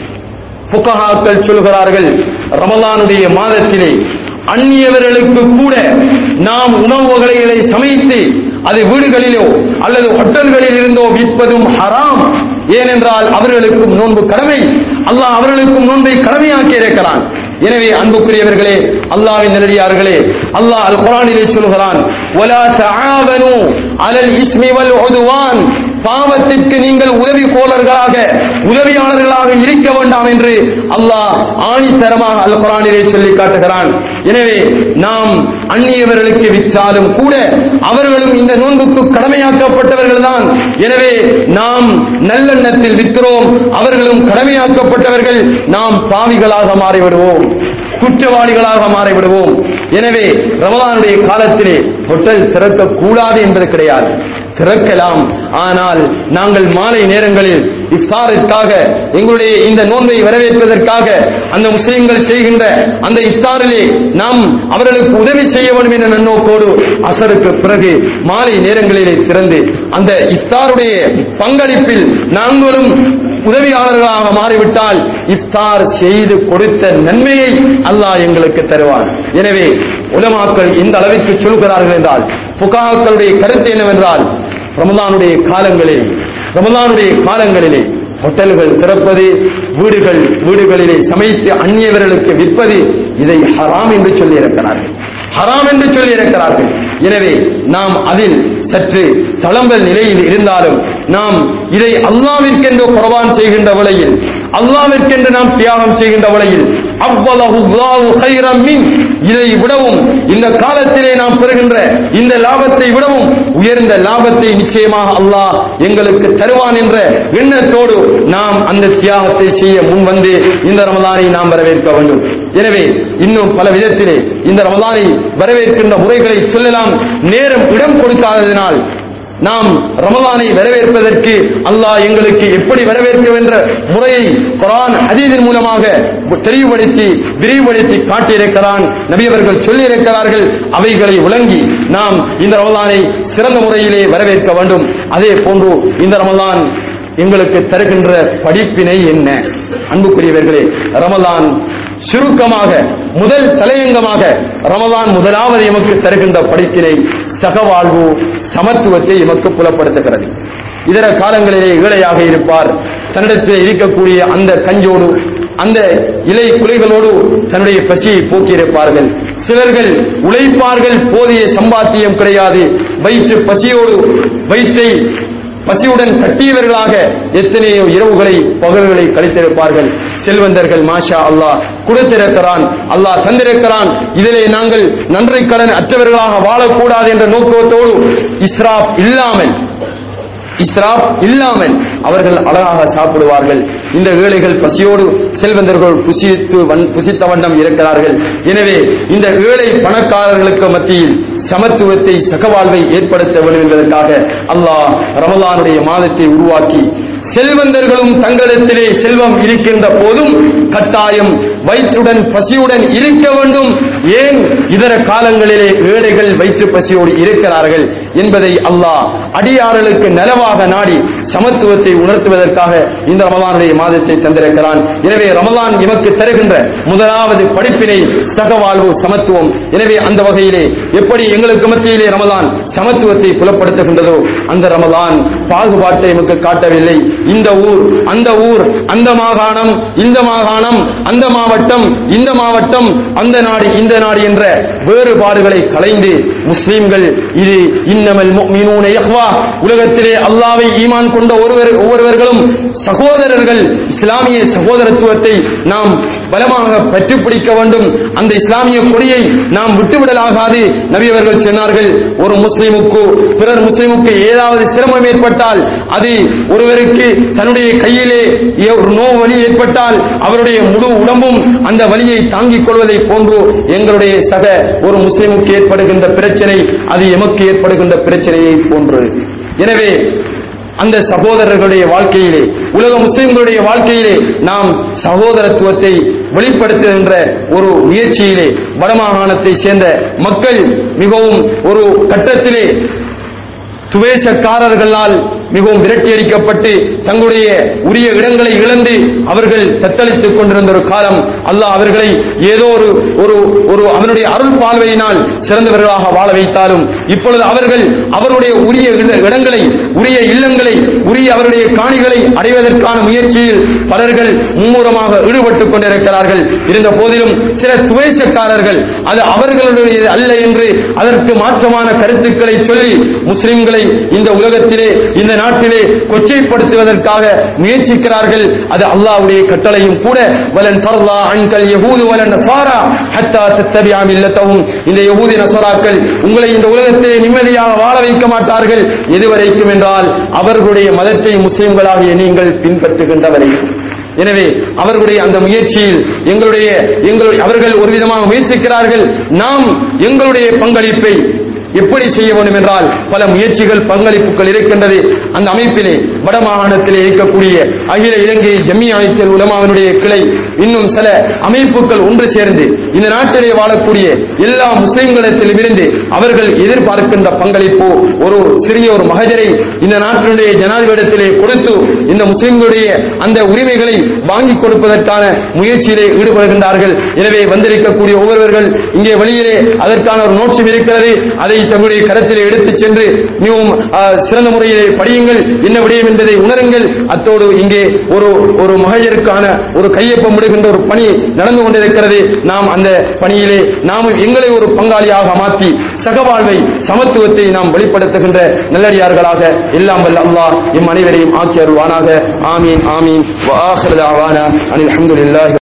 புக்கஹாக்கள் சொல்கிறார்கள் ரமலானுடைய மாதத்திலே அந்நியவர்களுக்கு கூட நாம் உணவு வகைகளை சமைத்து அது வீடுகளிலோ அல்லது ஹோட்டல்களில் இருந்தோ விற்பதும் ஹராம் ஏனென்றால் அவர்களுக்கும் நோன்பு கடமை அல்லாஹ் அவர்களுக்கும் நோன்பை கடமையாக்கி இருக்கிறான் எனவே அன்புக்குரியவர்களே அல்லாஹ்வின் நல்லடியார்களே அல்லாஹ் அல் குர்ஆனிலே சொல்கிறான் வலா தஆவனு அலல் இஸ்மி வல் உதுவான் பாவத்திற்கு நீங்கள் உதவி கோலர்களாக உதவியாளர்களாக இருக்க வேண்டாம் என்று அல்லாஹ் ஆணித்தரமாக அல் குர்ஆனிலே சொல்லி காட்டுகிறான் எனவே நாம் அந்நியவர்களுக்கு விற்றாலும் கூட அவர்களும் இந்த நோன்புக்கு கடமையாக்கப்பட்டவர்கள் தான் எனவே நாம் நல்லெண்ணத்தில் விற்கிறோம் அவர்களும் கடமையாக்கப்பட்டவர்கள் நாம் பாவிகளாக மாறிவிடுவோம் குற்றவாளிகளாக மாறிவிடுவோம் எனவே ரமலானுடைய காலத்திலே ஹோட்டல் திறக்க கூடாது என்பது கிடையாது திறக்கலாம் ஆனால் நாங்கள் மாலை நேரங்களில் இஃப்தாரிற்காக எங்களுடைய இந்த நோன்பை வரவேற்பதற்காக அந்த முஸ்லிம்கள் செய்கின்ற அந்த இஃப்தாரிலே நாம் அவர்களுக்கு உதவி செய்ய வேண்டும் என்ற நன்னோக்கோடு அசருக்கு பிறகு மாலை நேரங்களிலே திறந்து அந்த இஃப்தாருடைய பங்களிப்பில் நாங்களும் உதவியாளர்களாக மாறிவிட்டால் இஃப்தார் செய்து கொடுத்த நன்மையை அல்லாஹ் எங்களுக்கு தருவான் எனவே உலமாக்கள் இந்த அளவிற்கு சொல்கிறார்கள் என்றால் புகாக்களுடைய கருத்து என்னவென்றால் ரமலானுடைய காலங்களில் ரமலானுடைய காலங்களிலே ஹோட்டல்கள் திறப்பது வீடுகள் வீடுகளிலே சமைத்து அந்நியவர்களுக்கு விற்பது இதை ஹராம் என்று சொல்லி இருக்கிறார்கள் ஹராம் என்று சொல்லி இருக்கிறார்கள் எனவே நாம் அதில் சற்று தளம்பல் நிலையில் இருந்தாலும் நாம் இதை அல்லாவிற்கென்று குர்பான் செய்கின்ற வேளையில் அல்லாவிற்கென்று நாம் தியாகம் செய்கின்ற வேளையில் அவ்வளவு அல்லாஹு கைரம் மின் இதை விடவும் இந்த காலத்திலே நாம் பெறுகின்ற இந்த லாபத்தை விடவும் உயர்ந்த லாபத்தை நிச்சயமாக அல்லாஹ் எங்களுக்கு தருவான் என்ற எண்ணத்தோடு நாம் அந்த தியாகத்தை செய்ய முன் வந்து இந்த ரமலானை நாம் வரவேற்க வேண்டும் எனவே இன்னும் பல விதத்திலே இந்த ரமலானை வரவேற்கின்ற முறைகளை சொல்லலாம் நேரம் இடம் கொடுக்காததினால் நாம் ரமலானை வரவேற்பதற்கு அல்லாஹ் எங்களுக்கு எப்படி வரவேற்க என்ற முறையை குரான் ஹதீதின் மூலமாக தெளிவுபடுத்தி விரிவுபடுத்தி காட்டியிருக்கிறான் நபியவர்கள் சொல்லியிருக்கிறார்கள் அவைகளை விளங்கி நாம் இந்த ரமலானை சிறந்த முறையிலே வரவேற்க வேண்டும் அதே போன்று இந்த ரமலான் எங்களுக்கு தருகின்ற படிப்பினை என்ன அன்புக்குரியவர்களே ரமலான் சுருக்கமாக முதல் தலையங்கமாக ரமலான் முதலாவது எமக்கு தருகின்ற படிப்பினை சகவாழ்வு சமத்துவத்தை எமக்கு புலப்படுத்துகிறது இதர காலங்களிலே ஏழையாக இருப்பார் தன்னிடத்தில் இருக்கக்கூடிய அந்த கஞ்சோடு அந்த இலை குலைகளோடு தன்னுடைய பசியை போக்கியிருப்பார்கள் சிலர்கள் உழைப்பார்கள் போதிய சம்பாத்தியம் கிடையாது வயிற்று பசியோடு வயிற்றை பசியுடன் கட்டியவர்களாக எத்தனையோ இரவுகளை பகல்களை கழித்திருப்பார்கள் செல்வந்தர்கள் மாஷா அல்லாஹ் கொடுத்திருக்கிறான் அல்லாஹ் தந்திருக்கிறான் இதிலே நாங்கள் நன்றி கடன் அற்றவர்களாக வாழக்கூடாது என்ற நோக்கத்தோடு இஸ்ராப் இல்லாமல் இஸ்ராப் இல்லாமல் அவர்கள் அழகாக சாப்பிடுவார்கள் இந்த ஏழைகள் பசியோடு செல்வந்தர்கள் புசித்து வன்- புசித்த வண்ணம் இருக்கிறார்கள் எனவே இந்த ஏழை பணக்காரர்களுக்கு மத்தியில் சமத்துவத்தை சகவாழ்வை ஏற்படுத்த வேண்டும் என்பதற்காக அல்லாஹ் ரமலானுடைய மாதத்தை உருவாக்கி செல்வந்தர்களும் தங்களிடத்திலே செல்வம் இருக்கின்ற போதும் கட்டாயம் வயிற்றுடன் பசியுடன் இருக்க வேண்டும் ஏன் இதர காலங்களிலே ஏழைகள் வயிற்று பசியோடு இருக்கிறார்கள் என்பதை அல்லாஹ் அடியார்களுக்கு நலவாக நாடி சமத்துவத்தை உணர்த்துவதற்காக இந்த ரமலானுடைய மாதத்தை தந்திருக்கிறான் எனவே ரமலான் எமக்கு தருகின்ற முதலாவது படிப்பினை சகவாழ்வு சமத்துவம் எனவே அந்த வகையிலே எப்படி எங்களுக்கு மத்தியிலே ரமலான் சமத்துவத்தை புலப்படுத்துகின்றதோ அந்த ரமலான் பாகுபாட்டை எமக்கு காட்டவில்லை இந்த ஊர் அந்த ஊர் அந்த மாகாணம் இந்த மாகாணம் அந்த மாவட்டம் இந்த மாவட்டம் அந்த நாடு இந்த நாடு என்ற வேறுபாடுகளை களைந்து முஸ்லிம்கள் இது இன்னமல் முஃமினூன இஹ்வா உலகத்திலே அல்லாவை ஈமான் கொண்ட ஒருவர் ஒவ்வொருவர்களும் சகோதரர்கள் இஸ்லாமிய சகோதரத்துவத்தை நாம் பலமாக பற்றிப் பிடிக்க வேண்டும் அந்த இஸ்லாமிய கொடியை நாம் விட்டுவிடலாகாது நபி அவர்கள் சொன்னார்கள் ஒரு முஸ்லிமுக்கு பிறர் முஸ்லிமுக்கு ஏதாவது சிரமம் ஏற்பட்டால் அது ஒருவருக்கு தன்னுடைய கையிலே ஏ- ஒரு நோவு வலி ஏற்பட்டால் அவருடைய முழு உடம்பும் அந்த வலியை தாங்கிக் கொள்வதை போன்று எங்களுடைய சக ஒரு முஸ்லிமுக்கு ஏற்படுகின்ற பிரச்சனை அது எமக்கு ஏற்படுகின்ற பிரச்சனையை போன்று எனவே அந்த சகோதரர்களுடைய வாழ்க்கையிலே உலக முஸ்லிம்களுடைய வாழ்க்கையிலே நாம் சகோதரத்துவத்தை வெளிப்படுத்துகின்ற ஒரு முயற்சியிலே வடமாகாணத்தை சேர்ந்த மக்கள் மிகவும் ஒரு கட்டத்திலே துவேஷக்காரர்களால் மிகவும் விரட்டியடிக்கப்பட்டு தங்களுடைய உரிய இடங்களை இழந்து அவர்கள் தத்தளித்துக் கொண்டிருந்த ஒரு காலம் அல்லாஹ் அவர்களை ஏதோ ஒரு ஒரு ஒரு அவனுடைய அருள் பால்வையினால் சிறந்தவர்களாக வாழ வைத்தாலும் இப்பொழுது அவர்கள் அவருடைய உரிய இட- இடங்களை உரிய இல்லங்களை உரிய அவருடைய காணிகளை அடைவதற்கான முயற்சியில் பலர்கள் மும்முரமாக ஈடுபட்டுக் கொண்டிருக்கிறார்கள் இருந்த போதிலும் சில துவேஷக்காரர்கள் அது அவர்களுடைய அல்ல என்று அதற்கு மாற்றமான கருத்துக்களை சொல்லி முஸ்லிம்களை இந்த உலகத்திலே இந்த நாட்டிலே கொச்சைப்படுத்துவதற்காக முயற்சிக்கிறார்கள் அது அல்லாஹ்வுடைய கட்டளையும் கூட வலன் தர்லா அன்கல் யஹூது வலன் நசாரா ஹத்தா தத்தபிஆ மில்லத்தஹும் இந்த யஹூதி நசராக்கள் உங்களை இந்த உலகத்திலே நிம்மதியாக வாழ வைக்க மாட்டார்கள் எதுவரைக்கும் என்றால் அவர்களுடைய மதத்தை முஸ்லிம்களாகிய நீங்கள் பின்பற்றுகின்ற வரைக்கும் எனவே அவர்களுடைய அந்த முயற்சியில் எங்களுடைய எங்களுடைய அவர்கள் ஒரு விதமாக முயற்சிக்கிறார்கள் நாம் எங்களுடைய பங்களிப்பை எப்படி செய்ய வேண்டும் என்றால் பல முயற்சிகள் பங்களிப்புகள் இருக்கின்றது அந்த அமைப்பிலே வடமாகாணத்திலே இருக்கக்கூடிய அகில இலங்கை ஜம்மியாயத்தில் உலமாவினுடைய கிளை இன்னும் சில அமைப்புகள் ஒன்று சேர்ந்து இந்த நாட்டிலே வாழக்கூடிய எல்லா முஸ்லிம்களிடத்திலும் இருந்து அவர்கள் எதிர்பார்க்கின்ற பங்களிப்பு ஒரு சிறிய ஒரு மகஜரை இந்த நாட்டினுடைய ஜனாதிபதியிடத்திலே கொடுத்து இந்த முஸ்லிம்களுடைய அந்த உரிமைகளை வாங்கி கொடுப்பதற்கான முயற்சியிலே ஈடுபடுகின்றார்கள் எனவே வந்திருக்கக்கூடிய ஒவ்வொருவர்கள் இங்கே வெளியிலே அதற்கான ஒரு நோட்ஸும் இருக்கிறது அதை தங்களுடைய கரத்திலே எடுத்துச் சென்று மிகவும் ஆ, சிறந்த முறையிலே படியுங்கள் என்ன விடயம் என்பதை உணருங்கள் அத்தோடு இங்கே ஒரு ஒரு மகளிருக்கான ஒரு கையொப்பம் விடுகின்ற ஒரு பணி நடந்து கொண்டிருக்கிறது நாம் அந்த பணியிலே நாம் எங்களை ஒரு பங்காளியாக மாற்றி சகவாழ்வை சமத்துவத்தை நாம் வெளிப்படுத்துகின்ற நல்லடியார்களாக எல்லாம் வல்ல அல்லாஹ் எம் அனைவரையும் ஆக்கி அருள்வானாக ஆமீன் ஆமீன் வ ஆஹிரு தஅவானா அனில் ஹம்துலில்லாஹி